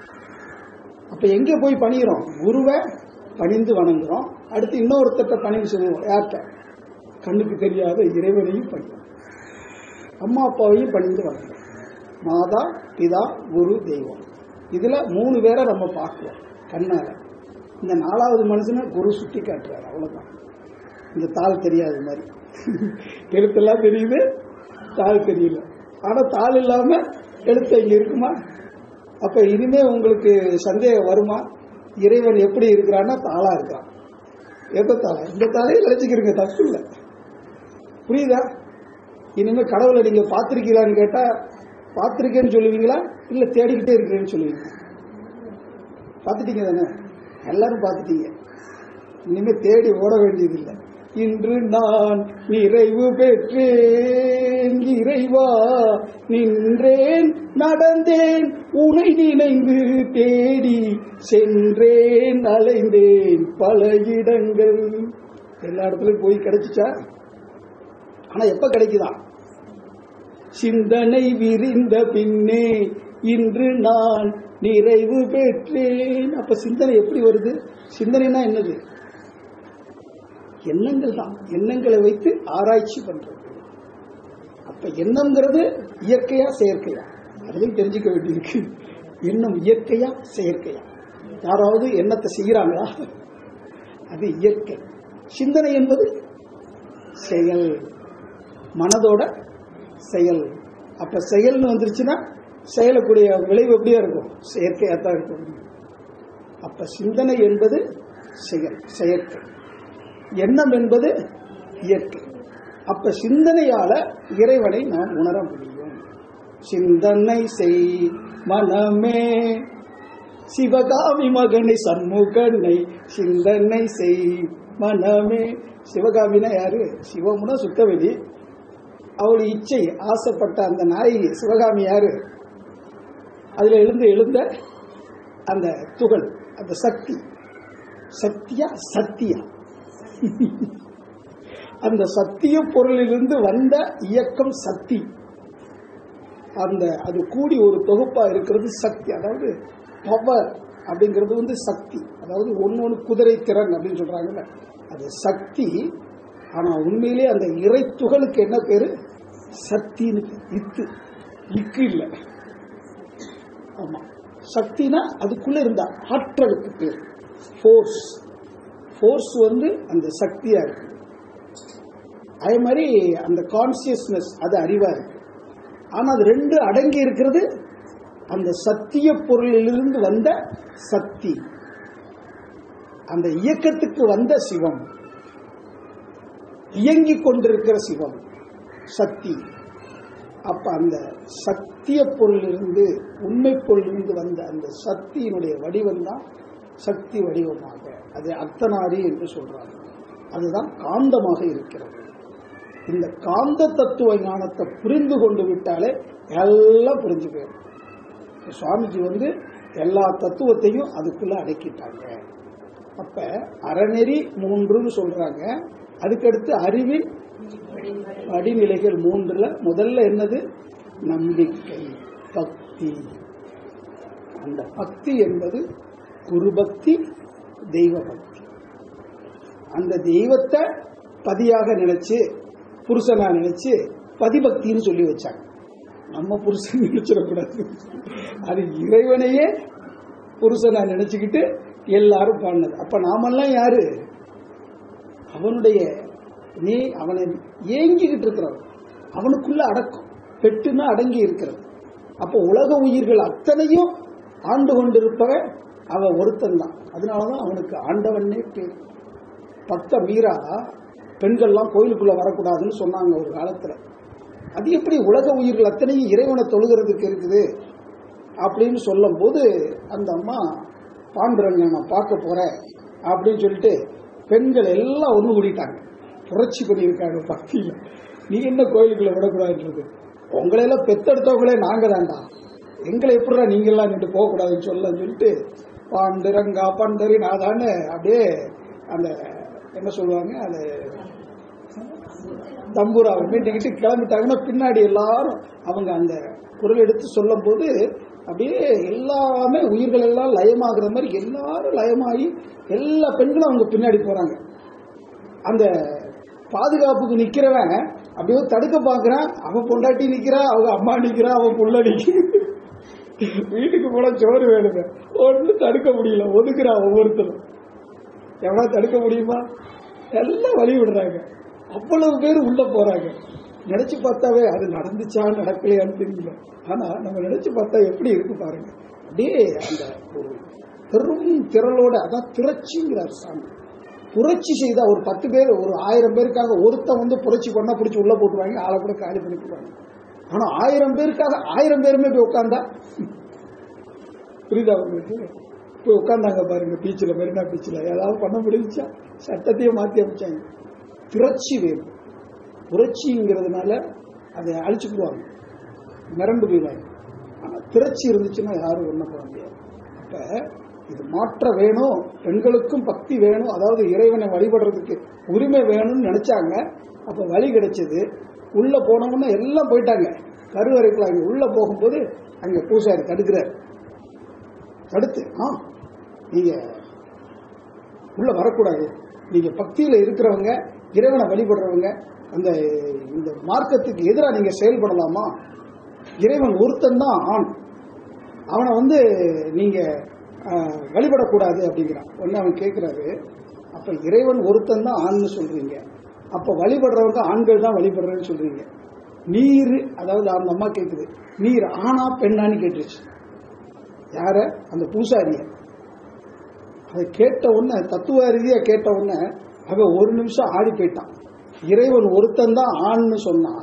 அப்ப எங்க போய் பணிகிறோம் குருவை பணிந்து வணங்குறோம் அடுத்து இன்னொருத்தட்ட பணிவு செய்வோம் யார்கிட்ட கண்ணுக்கு தெரியாத இறைவனையும் பணிவோம் அம்மா அப்பாவையும் பணிந்து வணங்குறோம் மாதா பிதா குரு தெய்வம் இதுல மூணு பேரை நம்ம பார்க்கிறோம் கண்ணால இந்த நாலாவது மனுஷனை குரு சுட்டி காட்டுறாரு அவ்வளவுதான் இந்த தாள் தெரியாத மாதிரி எழுத்தெல்லாம் தெரியுது தாள் தெரியல ஆனா தாள் இல்லாம எழுத்து இங்க இருக்குமா அப்ப இனிமே உங்களுக்கு சந்தேகம் வருமா இறைவன் எப்படி இருக்கிறான்னா தாளா இருக்கிறான் எந்த தாளா இந்த தாளையை நினைச்சுக்கிறீங்க தப்பு இல்லை புரியுதா இனிமே கடவுளை நீங்க பார்த்திருக்கீங்களான்னு கேட்டா பார்த்திருக்கேன்னு சொல்லுவீங்களா இல்ல தேடிக்கிட்டே இருக்கிறேன்னு சொல்லுவீங்க பார்த்துட்டீங்க தானே எல்லாரும் பார்த்துட்டீங்க இனிமே தேடி ஓட வேண்டியதில்லை இன்று நான் நிறைவு பெற்றேன் இறைவா நின்றேன் நடந்தேன் உனை நினைந்து தேடி சென்றேன் அலைந்தேன் பல இடங்கள் எல்லா இடத்துலயும் போய் கிடைச்சிச்சா ஆனா எப்ப கிடைக்குதா சிந்தனை விரிந்த பின்னே இன்று நான் நிறைவு பெற்றேன் அப்ப சிந்தனை எப்படி வருது சிந்தனைனா என்னது எண்ணங்கள் தான் எண்ணங்களை வைத்து ஆராய்ச்சி பண்றது அப்ப எண்ணம்ங்கிறது இயற்கையா செயற்கையா அதுவும் தெரிஞ்சுக்க வேண்டியிருக்கு எண்ணம் இயற்கையா செயற்கையா யாராவது எண்ணத்தை செய்யறாங்களா அது இயற்கை சிந்தனை என்பது செயல் மனதோட செயல் அப்ப செயல்னு வந்துருச்சுன்னா செயலக்கூடிய விளைவு எப்படியா இருக்கும் செயற்கையா தான் இருக்கும் அப்ப சிந்தனை என்பது செயல் செயற்கை எண்ணம் என்பது இயற்கை அப்ப சிந்தனையால இறைவனை நாம் உணர முடியும் சிந்தனை செய் மனமே சிவகாமி மகனை சண்முகனை சிந்தனை செய் மனமே சிவகாமினா யாரு சிவமுன சுத்தவெளி அவள் இச்சை ஆசைப்பட்ட அந்த நாயகி சிவகாமி யாரு அதுல எழுந்து எழுந்த அந்த துகள் அந்த சக்தி சக்தியா சத்தியா அந்த சத்திய பொருளிலிருந்து வந்த இயக்கம் சக்தி அந்த அது கூடி ஒரு தொகுப்பா இருக்கிறது சக்தி அதாவது பவர் அப்படிங்கிறது வந்து சக்தி அதாவது ஒன்னு ஒன்று குதிரை திறன் அப்படின்னு சொல்றாங்கல்ல அது சக்தி ஆனா உண்மையிலே அந்த இறை துகளுக்கு என்ன பேரு சக்தின்னு பேரு. இத்து இக்கு இல்லை ஆமா சக்தினா அதுக்குள்ள இருந்த ஆற்றலுக்கு பேர் ஃபோர்ஸ் ஃபோர்ஸ் வந்து அந்த சக்தியா இருக்கு அதே மாதிரி அந்த கான்சியஸ்னஸ் அது அறிவா இருக்கு ஆனா அது ரெண்டு அடங்கி இருக்கிறது அந்த சத்திய பொருளிலிருந்து வந்த சக்தி அந்த இயக்கத்துக்கு வந்த சிவம் இயங்கிக் கொண்டிருக்கிற சிவம் சக்தி அப்ப அந்த சத்திய பொருளிலிருந்து உண்மை பொருளிலிருந்து வந்த அந்த சக்தியினுடைய வடிவம் தான் சக்தி வடிவமாக அது அர்த்தநாரி என்று சொல்றாங்க அதுதான் காந்தமாக இருக்கிறது இந்த காந்த தத்துவ ஞானத்தை புரிந்து கொண்டு விட்டாலே எல்லாம் புரிஞ்சு போயிடும் இப்ப சுவாமிஜி வந்து எல்லா தத்துவத்தையும் அதுக்குள்ள அடக்கிட்டாங்க அப்ப அறநெறி மூன்றுன்னு சொல்றாங்க அதுக்கடுத்து அறிவின் படிநிலைகள் மூன்றுல முதல்ல என்னது நம்பிக்கை பக்தி அந்த பக்தி என்பது குரு பக்தி தெய்வ பக்தி அந்த தெய்வத்தை பதியாக நினைச்சு புருஷனா நினைச்சு பதிபக்தின்னு சொல்லி வச்சாங்க நம்ம புருஷன் நினைச்சிடக்கூடாது அது இறைவனையே புருஷனா நினைச்சுக்கிட்டு எல்லாரும் பாடினது அப்ப நாமெல்லாம் யாரு அவனுடைய நீ அவனை ஏங்கிக்கிட்டு இருக்கிறவன் அவனுக்குள்ள அடக்கம் பெட்டுனா அடங்கி இருக்கிறது அப்போ உலக உயிர்கள் அத்தனையும் ஆண்டு கொண்டிருப்பவன் அவன் ஒருத்தன் தான் அதனாலதான் அவனுக்கு ஆண்டவனே பேர் பக்த மீரா பெண்கள்லாம் கோயிலுக்குள்ள வரக்கூடாதுன்னு சொன்னாங்க ஒரு காலத்துல அது எப்படி உலக உயிர்கள் அத்தனையும் இறைவனை தொழுகிறதுக்கு இருக்குது அப்படின்னு சொல்லும் போது அந்த அம்மா பாண்டுரங்க நான் பார்க்க போறேன் அப்படின்னு சொல்லிட்டு பெண்கள் எல்லாம் ஒன்று கூடிட்டாங்க புரட்சி பண்ணியிருக்காங்க பக்தியில் நீ என்ன கோயிலுக்குள்ள விடக்கூடாதுன்றது உங்களையெல்லாம் பெத்தெடுத்தவங்களே நாங்க தான்டா எங்களை எப்படிடா நீங்கெல்லாம் நின்று போகக்கூடாதுன்னு சொல்லன்னு சொல்லிட்டு பாண்டுரங்கா பண்டரி நாதான்னு அப்படியே அந்த என்ன சொல்லுவாங்க அது தம்பூராவை மீட்டிக்கிட்டு கிளம்பிட்டாங்கன்னா பின்னாடி எல்லாரும் அவங்க அந்த குரல் எடுத்து சொல்லும் போது அப்படியே எல்லாமே உயிர்கள் எல்லாம் லயமாகிற மாதிரி எல்லாரும் லயமாகி எல்லா பெண்களும் அவங்க பின்னாடி போறாங்க அந்த பாதுகாப்புக்கு நிக்கிறவன் அப்படியே தடுக்க பாக்குறான் அவன் பொண்டாட்டி நிக்கிறா அவங்க அம்மா நிக்கிறா அவன் புள்ள நிக்கிறா வீட்டுக்கு போனா சோறு வேணுங்க ஒன்றும் தடுக்க முடியல ஒதுக்குறான் ஒவ்வொருத்தரும் எவனா தடுக்க முடியுமா எல்லாம் வழி விடுறாங்க அவ்வளவு பேர் உள்ள போறாங்க நினைச்சு பார்த்தாவே அது நடந்துச்சா நடக்கலையான்னு தெரியல ஆனா நம்ம நினைச்சு பார்த்தா எப்படி இருக்கு பாருங்க அப்படியே அந்த ஒரு பெரும் திரளோட அதான் திரட்சிங்கிறார் சாமி புரட்சி செய்தா ஒரு பத்து பேர் ஒரு ஆயிரம் பேருக்காக ஒருத்தன் வந்து புரட்சி பண்ணா பிடிச்சி உள்ள போட்டுருவாங்க ஆளை கூட காலி பண்ணிக்குவாங்க ஆனா ஆயிரம் பேருக்காக ஆயிரம் பேருமே போய் உட்காந்தா புரியுதா உங்களுக்கு போய் உட்காந்தாங்க பாருங்க பீச்சில் மெரினா பீச்சில் ஏதாவது பண்ண முடிஞ்சா சட்டத்தையே மாற்றி அமைச்சாங்க புரட்சி வேணும் புரட்சிங்கிறதுனால அதை அழிச்சுக்குவாங்க மிரண்டு போயிடுவாங்க ஆனால் திரட்சி இருந்துச்சுன்னா யாரும் ஒன்றும் பண்ண முடியாது அப்போ இது மாற்ற வேணும் பெண்களுக்கும் பக்தி வேணும் அதாவது இறைவனை வழிபடுறதுக்கு உரிமை வேணும்னு நினைச்சாங்க அப்போ வழி கிடைச்சது உள்ள போனவொன்னே எல்லாம் போயிட்டாங்க கருவறைக்குள்ள அங்கே உள்ள போகும்போது அங்கே பூசாரி தடுக்கிறார் தடுத்து ஆ நீங்க உள்ள வரக்கூடாது நீங்க பக்தியில இருக்கிறவங்க இறைவனை வழிபடுறவங்க அந்த இந்த மார்க்கத்துக்கு எதிராக நீங்க செயல்படலாமா இறைவன் ஒருத்தன் தான் ஆண் அவனை வந்து நீங்க ஆஹ், வழிபடக்கூடாது அப்படிங்கிறான் ஒன்னு அவன் கேட்கிறாரு அப்ப இறைவன் ஒருத்தன் தான் ஆண்னு சொல்றீங்க அப்ப வழிபடுறவங்க ஆண்கள் தான் வழிபடுறேன்னு சொல்றீங்க நீர் அதாவது அந்த அம்மா கேக்குது நீர் ஆணா பெண்ணான்னு கேட்டுருச்சு யார அந்த பூசாரிய அதை கேட்ட உடனே தத்துவ ரீதியா கேட்ட உடனே அவன் ஒரு நிமிஷம் ஆடி போயிட்டான் இறைவன் ஒருத்தன் தான் ஆண்னு சொன்னா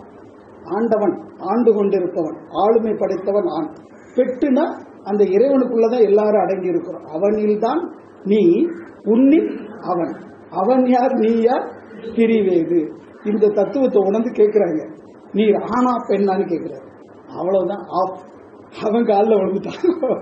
ஆண்டவன் ஆண்டு கொண்டிருப்பவன் ஆளுமை படைத்தவன் ஆண் பெட்டுனா அந்த இறைவனுக்குள்ளதான் எல்லாரும் அடங்கி இருக்கிறோம் அவனில்தான் நீ உன்னில் அவன் அவன் யார் நீ யார் பிரிவேது இந்த தத்துவத்தை உணர்ந்து கேட்கிறாங்க நீ ஆணா பெண்ணான்னு கேட்கிறாரு அவ்வளவுதான் ஆஃப் அவன் காலில் விழுந்துட்டான்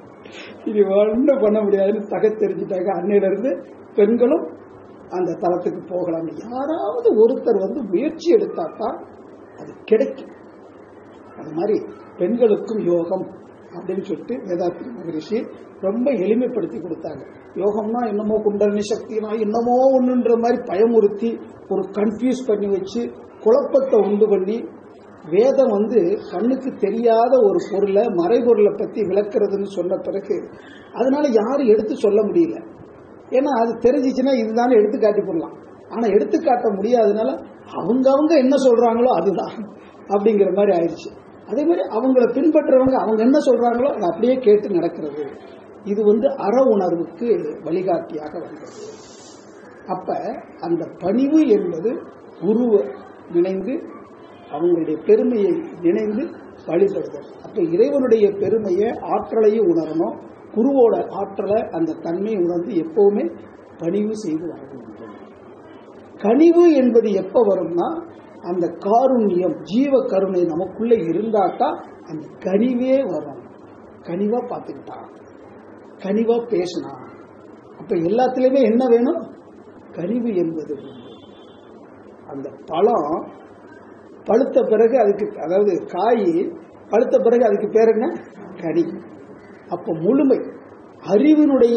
இது ஒன்றும் பண்ண முடியாதுன்னு தகை தெரிஞ்சுட்டாங்க அன்னையில இருந்து பெண்களும் அந்த தளத்துக்கு போகலாம் யாராவது ஒருத்தர் வந்து முயற்சி எடுத்தா தான் அது கிடைக்கும் அது மாதிரி பெண்களுக்கும் யோகம் அப்படின்னு சொல்லிட்டு வேதாத்ரி மகரிஷி ரொம்ப எளிமைப்படுத்தி கொடுத்தாங்க யோகம்னா என்னமோ குண்டலினி சக்தினா என்னமோ ஒண்ணுன்ற மாதிரி பயமுறுத்தி ஒரு கன்ஃபியூஸ் பண்ணி வச்சு குழப்பத்தை உண்டு பண்ணி வேதம் வந்து கண்ணுக்கு தெரியாத ஒரு பொருளை மறைபொருளை பத்தி விளக்குறதுன்னு சொன்ன பிறகு அதனால யாரும் எடுத்து சொல்ல முடியல ஏன்னா அது தெரிஞ்சிச்சுன்னா இதுதானே எடுத்து காட்டி போடலாம் ஆனா எடுத்து காட்ட முடியாதனால அவங்க அவங்க என்ன சொல்றாங்களோ அதுதான் அப்படிங்கிற மாதிரி ஆயிடுச்சு அதே மாதிரி அவங்கள பின்பற்றுறவங்க அவங்க என்ன சொல்றாங்களோ அதை அப்படியே கேட்டு நடக்கிறது இது வந்து அற உணர்வுக்கு வழிகாட்டியாக வந்தது அப்ப அந்த பணிவு என்பது குருவை நினைந்து அவங்களுடைய பெருமையை நினைந்து வழிபடுதல் அப்ப இறைவனுடைய பெருமையை ஆற்றலையும் உணரணும் குருவோட ஆற்றலை அந்த தன்மையை உணர்ந்து எப்பவுமே பணிவு செய்து வர வேண்டும் கனிவு என்பது எப்ப வரும்னா அந்த காருண்யம் ஜீவ கருணை நமக்குள்ள இருந்தாதான் அந்த கனிவே வரும் கனிவா பார்த்துக்கிட்டான் கனிவா பேசினான் அப்ப எல்லாத்துலயுமே என்ன வேணும் கனிவு என்பது வேண்டும். அந்த பழம் பழுத்த பிறகு அதுக்கு அதாவது காய் பழுத்த பிறகு அதுக்கு பேர் என்ன கனி அப்ப முழுமை அறிவினுடைய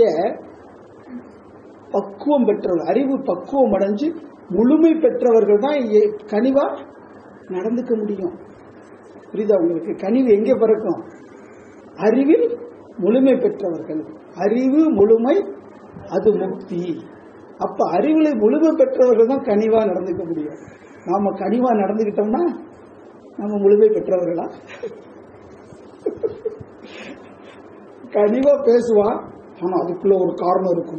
பக்குவம் பெற்றவர்கள் அறிவு பக்குவம் அடைஞ்சு முழுமை பெற்றவர்கள் தான் எ- கனிவா நடந்துக்க முடியும் புரியுதா உங்களுக்கு கனிவு எங்கே பிறக்கும் அறிவில் முழுமை பெற்றவர்கள் அறிவு முழுமை அது முக்தி அப்ப அறிவிலை முழுமை பெற்றவர்கள் தான் கனிவா நடந்துக்க முடியும் நாம கனிவா நடந்துக்கிட்டோம்னா நம்ம முழுமை பெற்றவர்களா கனிவா பேசுவான் ஆனா அதுக்குள்ள ஒரு காரணம் இருக்கும்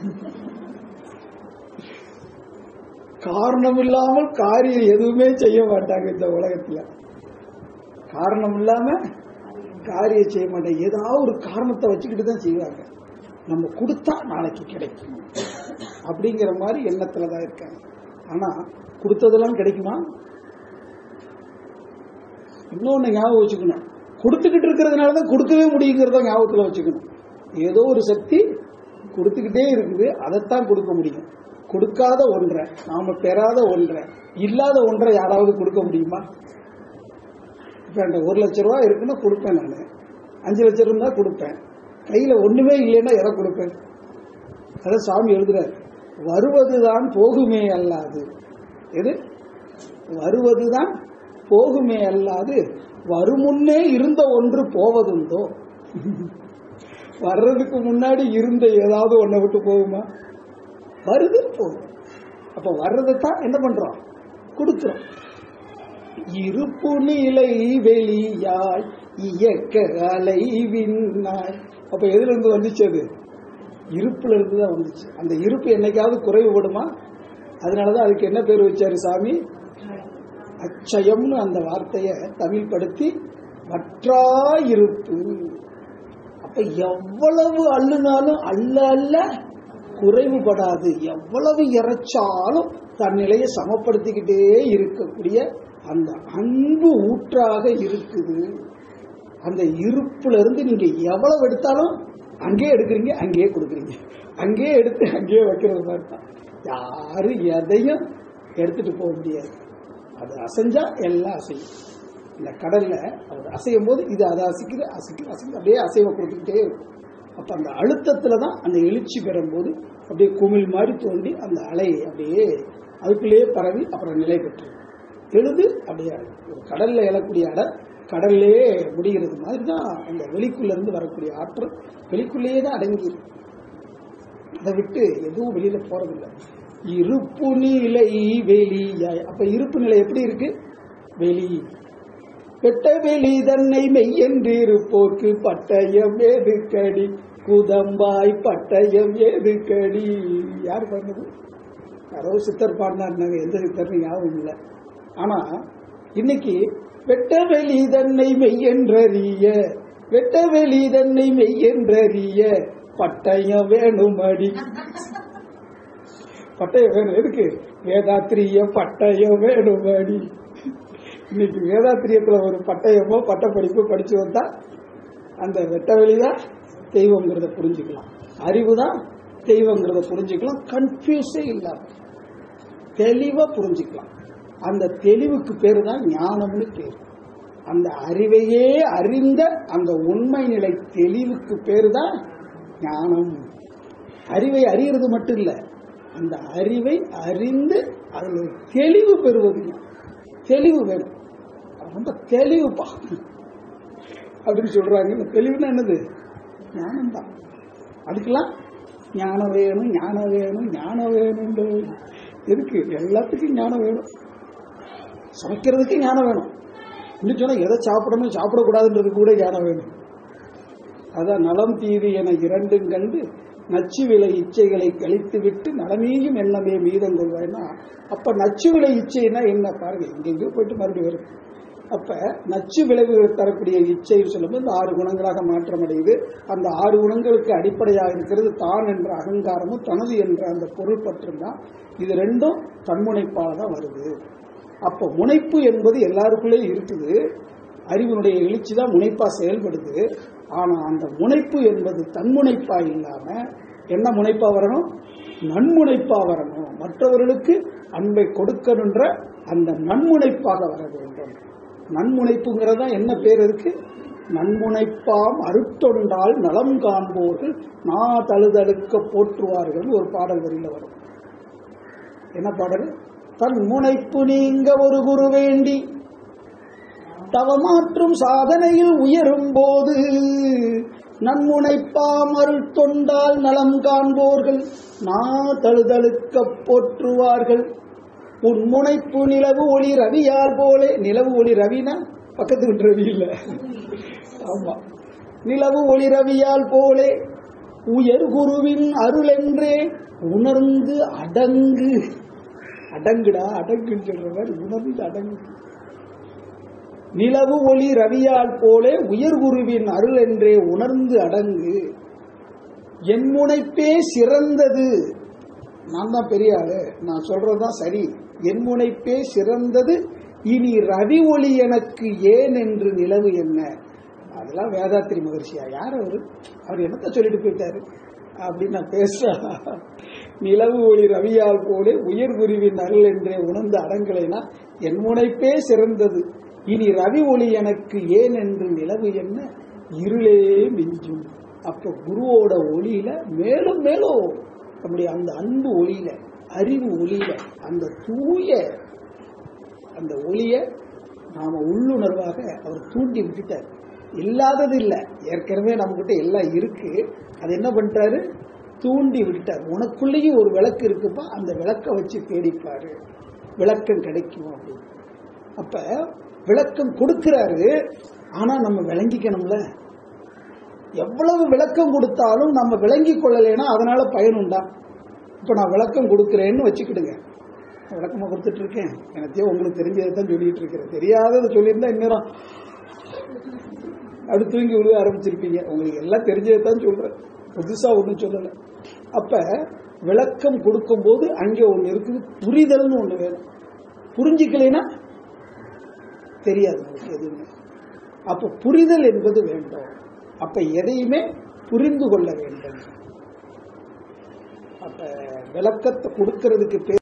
காரணம் இல்லாமல் காரியம் எதுவுமே செய்ய மாட்டாங்க இந்த உலகத்துல காரணம் இல்லாம காரியம் செய்ய மாட்டாங்க ஏதாவது ஒரு காரணத்தை வச்சுக்கிட்டு தான் செய்வாங்க நம்ம கொடுத்தா நாளைக்கு கிடைக்கும் அப்படிங்கிற மாதிரி எண்ணத்துல தான் இருக்காங்க ஆனா கொடுத்ததெல்லாம் கிடைக்குமா இன்னொன்னு ஞாபகம் வச்சுக்கணும் கொடுத்துக்கிட்டு இருக்கிறதுனால தான் கொடுக்கவே முடியுங்கிறத ஞாபகத்தில் வச்சுக்கணும் ஏதோ ஒரு சக்தி கொடுத்துக்கிட்டே இருக்குது அதைத்தான் கொடுக்க முடியும் கொடுக்காத ஒன்றை நாம பெறாத ஒன்றை இல்லாத ஒன்றை யாராவது கொடுக்க முடியுமா இப்போ என்கிட்ட ஒரு லட்ச ரூபா இருக்குன்னா கொடுப்பேன் நான் அஞ்சு லட்சம் இருந்தா கொடுப்பேன் கையில ஒண்ணுமே இல்லைன்னா எதை கொடுப்பேன் அதான் சாமி எழுதுறாரு வருவதுதான் போகுமே அல்லாது எது வருவதுதான் போகுமே அல்லாது வருமுன்னே இருந்த ஒன்று போவதுண்டோ வர்றதுக்கு முன்னாடி இருந்த ஏதாவது ஒன்றை விட்டு போகுமா வருது போகும் அப்ப வர்றதைத்தான் என்ன பண்றோம் கொடுக்கிறோம் இருப்பு நிலை வெளியாய் இயக்க அலைவின்னாய் அப்ப எதுல இருந்து வந்துச்சு அது இருப்புல இருந்து தான் வந்துச்சு அந்த இருப்பு என்னைக்காவது குறைவுபடுமா அதனாலதான் அதுக்கு என்ன பேர் வச்சாரு சாமி அச்சயம்னு அந்த வார்த்தையை தமிழ் படுத்தி வற்றா இருப்பு அப்ப எவ்வளவு அள்ளுனாலும் அல்ல அல்ல குறைவுபடாது எவ்வளவு இறைச்சாலும் தன் நிலையை சமப்படுத்திக்கிட்டே இருக்கக்கூடிய அந்த அன்பு ஊற்றாக இருக்குது அந்த இருப்புல இருந்து நீங்க எவ்வளவு எடுத்தாலும் அங்கேயே எடுக்கிறீங்க அங்கேயே கொடுக்குறீங்க அங்கேயே எடுத்து அங்கேயே வைக்கிறது மாதிரி தான் யாரும் எதையும் எடுத்துட்டு போக முடியாது அது அசைஞ்சா எல்லாம் அசையும் இந்த கடல்ல அது அசையும் போது இது அதை அசைக்குது அசைக்குது அசைக்குது அப்படியே அசைவை கொடுத்துக்கிட்டே இருக்கும் அப்ப அந்த அழுத்தத்துல தான் அந்த எழுச்சி பெறும்போது அப்படியே குமிழ் மாதிரி தோண்டி அந்த அலை அப்படியே அதுக்குள்ளேயே பரவி அப்புறம் நிலை பெற்று எழுது அப்படியே ஒரு கடல்ல எழக்கூடிய அடை கடல்லையே முடிகிறது மாதிரி தான் அந்த வெளிக்குள்ள இருந்து வரக்கூடிய ஆற்றல் வெளிக்குள்ளேயே தான் அடங்கி இருக்கு. அதை விட்டு எதுவும் வெளியில போறதில்லை இருப்பு நிலை வெளியாய் அப்ப இருப்பு நிலை எப்படி இருக்கு வெளி பெட்ட வெளி தன்னை மெய்யென்று இருப்போர்க்கு பட்டயம் ஏது கடி குதம்பாய் பட்டயம் ஏது கடி யார் பண்ணது யாரோ சித்தர் பாடினாருனாங்க எந்த சித்தர்னு ஞாபகம் இல்லை ஆனா இன்னைக்கு வெட்ட வெளி தன்னை மெய்யென்றறிய வெட்ட வெளி தன்னை மெய்யென்றறிய பட்டயம் வேணுமடி பட்டயம் வேணும் எதுக்கு வேதாத்திரிய பட்டயம் வேணுமடி இன்னைக்கு வேதாத்திரியத்துல ஒரு பட்டயமோ பட்ட படிப்போ படிச்சு வந்தா அந்த வெட்ட வெளிதான் தெய்வங்கிறத புரிஞ்சுக்கலாம் அறிவு தான் தெய்வங்கிறத புரிஞ்சுக்கலாம் கன்ஃபியூஸே இல்லாம தெளிவா புரிஞ்சுக்கலாம் அந்த தெளிவுக்கு பேரு தான் ஞானம்னு பேர் அந்த அறிவையே அறிந்த அந்த உண்மை நிலை தெளிவுக்கு பேரு தான் ஞானம் அறிவை அறியறது மட்டும் இல்ல அந்த அறிவை அறிந்து அதில் ஒரு தெளிவு பெறுவது தெளிவு வேணும் அது ரொம்ப தெளிவுப்பா அப்படின்னு சொல்றாங்க இந்த தெளிவுனா என்னது ஞானம் தான் அதுக்கெல்லாம் ஞானம் வேணும் ஞானம் வேணும் ஞானம் வேணும் எதுக்கு எல்லாத்துக்கும் ஞானம் வேணும் சமைக்கிறதுக்கு ஞானம் வேணும் இன்னும் சொன்னா எதை சாப்பிடணும் சாப்பிடக்கூடாதுன்றது கூட ஞானம் வேணும் அதான் நலம் தீது என இரண்டும் கண்டு நச்சு விலை இச்சைகளை கழித்து விட்டு நலமேயும் எண்ணமே மீதம் கொள்வாய்னா அப்ப நச்சு விலை இச்சைனா என்ன பாருங்க இங்கெங்கயோ போயிட்டு மறுபடியும் வரும் அப்ப நச்சு விளைவுகள் தரக்கூடிய இச்சை சொல்லும்போது இந்த ஆறு குணங்களாக மாற்றமடையுது அந்த ஆறு குணங்களுக்கு அடிப்படையாக இருக்கிறது தான் என்ற அகங்காரமும் தனது என்ற அந்த பொருள் பற்றும் தான் இது ரெண்டும் தன்முனைப்பாக தான் வருது அப்ப முனைப்பு என்பது எல்லாருக்குள்ளேயும் இருக்குது அறிவினுடைய எழுச்சி தான் முனைப்பா செயல்படுது ஆனா அந்த முனைப்பு என்பது தன்முனைப்பா இல்லாம என்ன முனைப்பா வரணும் நன்முனைப்பா வரணும் மற்றவர்களுக்கு அன்பை கொடுக்கணுன்ற அந்த நன்முனைப்பாக வர வேண்டும் நன்முனைப்புங்கிறதா என்ன பேர் இருக்கு நன்முனைப்பாம் அருத்தொண்டால் நலம் காண்போர்கள் நா தழுதழுக்க போற்றுவார்கள் ஒரு பாடல் வரியில வரும் என்ன பாடல் தன் முனைப்பு நீங்க ஒரு குரு வேண்டி தவமாற்றும் சாதனையில் உயரும் போது நன்முனைப்பாம் அருள் தொண்டால் நலம் காண்போர்கள் நா தழுதழுக்க போற்றுவார்கள் உன் முனைப்பு நிலவு ஒளி ரவியால் போலே நிலவு ஒளி ரவினா பக்கத்து வீட்டு ரவி இல்ல ஆமா நிலவு ஒளி ரவியால் போலே உயர் குருவின் அருள் என்றே உணர்ந்து அடங்கு அடங்குடா அடங்குன்னு சொல்ற மாதிரி உணர்ந்து அடங்கு நிலவு ஒளி ரவியால் போலே உயர் குருவின் அருள் என்றே உணர்ந்து அடங்கு என் முனைப்பே சிறந்தது நான் தான் பெரிய ஆளு நான் சொல்றதுதான் சரி என் முனைப்பே சிறந்தது இனி ரவி ஒளி எனக்கு ஏன் என்று நிலவு என்ன அதெல்லாம் வேதாத்திரி மகர்ஷியா யார் அவரு அவர் என்னத்த சொல்லிட்டு போயிட்டாரு அப்படின்னு நான் பேசுறேன் நிலவு ஒளி ரவியால் போலே உயர் குருவின் அருள் என்றே உணர்ந்து அடங்கலைனா என் முனைப்பே சிறந்தது இனி ரவி ஒளி எனக்கு ஏன் என்று நிலவு என்ன இருளே மிஞ்சும் அப்ப குருவோட ஒளியில மேலும் மேலும் நம்முடைய அந்த அன்பு ஒளியில அறிவு ஒளியில அந்த தூய அந்த ஒளிய நாம உள்ளுணர்வாக அவர் தூண்டி விட்டுட்டார் இல்லாதது இல்லை ஏற்கனவே நம்மகிட்ட எல்லாம் இருக்கு அது என்ன பண்ணிட்டாரு தூண்டி விட்டுட்டார் உனக்குள்ளேயும் ஒரு விளக்கு இருக்குப்பா அந்த விளக்க வச்சு தேடிப்பாரு விளக்கம் கிடைக்கும் அப்படின்னு அப்ப விளக்கம் கொடுக்கிறாரு ஆனா நம்ம விளங்கிக்கணும்ல எவ்வளவு விளக்கம் கொடுத்தாலும் நம்ம விளங்கி கொள்ளலைன்னா அதனால பயனுண்டா இப்ப நான் விளக்கம் கொடுக்கிறேன்னு வச்சுக்கிடுங்க நான் விளக்கமா கொடுத்துட்டு இருக்கேன் எனக்கே உங்களுக்கு தெரிஞ்சதை தான் சொல்லிட்டு இருக்கிறேன் தெரியாததை சொல்லியிருந்தா இந்நேரம் அப்படி தூங்கி விழுக ஆரம்பிச்சிருப்பீங்க உங்களுக்கு எல்லாம் தெரிஞ்சதை தான் சொல்றேன் புதுசா ஒன்றும் சொல்லலை அப்ப விளக்கம் கொடுக்கும்போது அங்கே ஒன்று இருக்குது புரிதல்னு ஒன்று வேணும் புரிஞ்சிக்கலைன்னா தெரியாது உங்களுக்கு எதுவுமே அப்ப புரிதல் என்பது வேண்டும் அப்ப எதையுமே புரிந்து கொள்ள வேண்டும் அப்ப விளக்கத்தை கொடுக்கறதுக்கு பேர்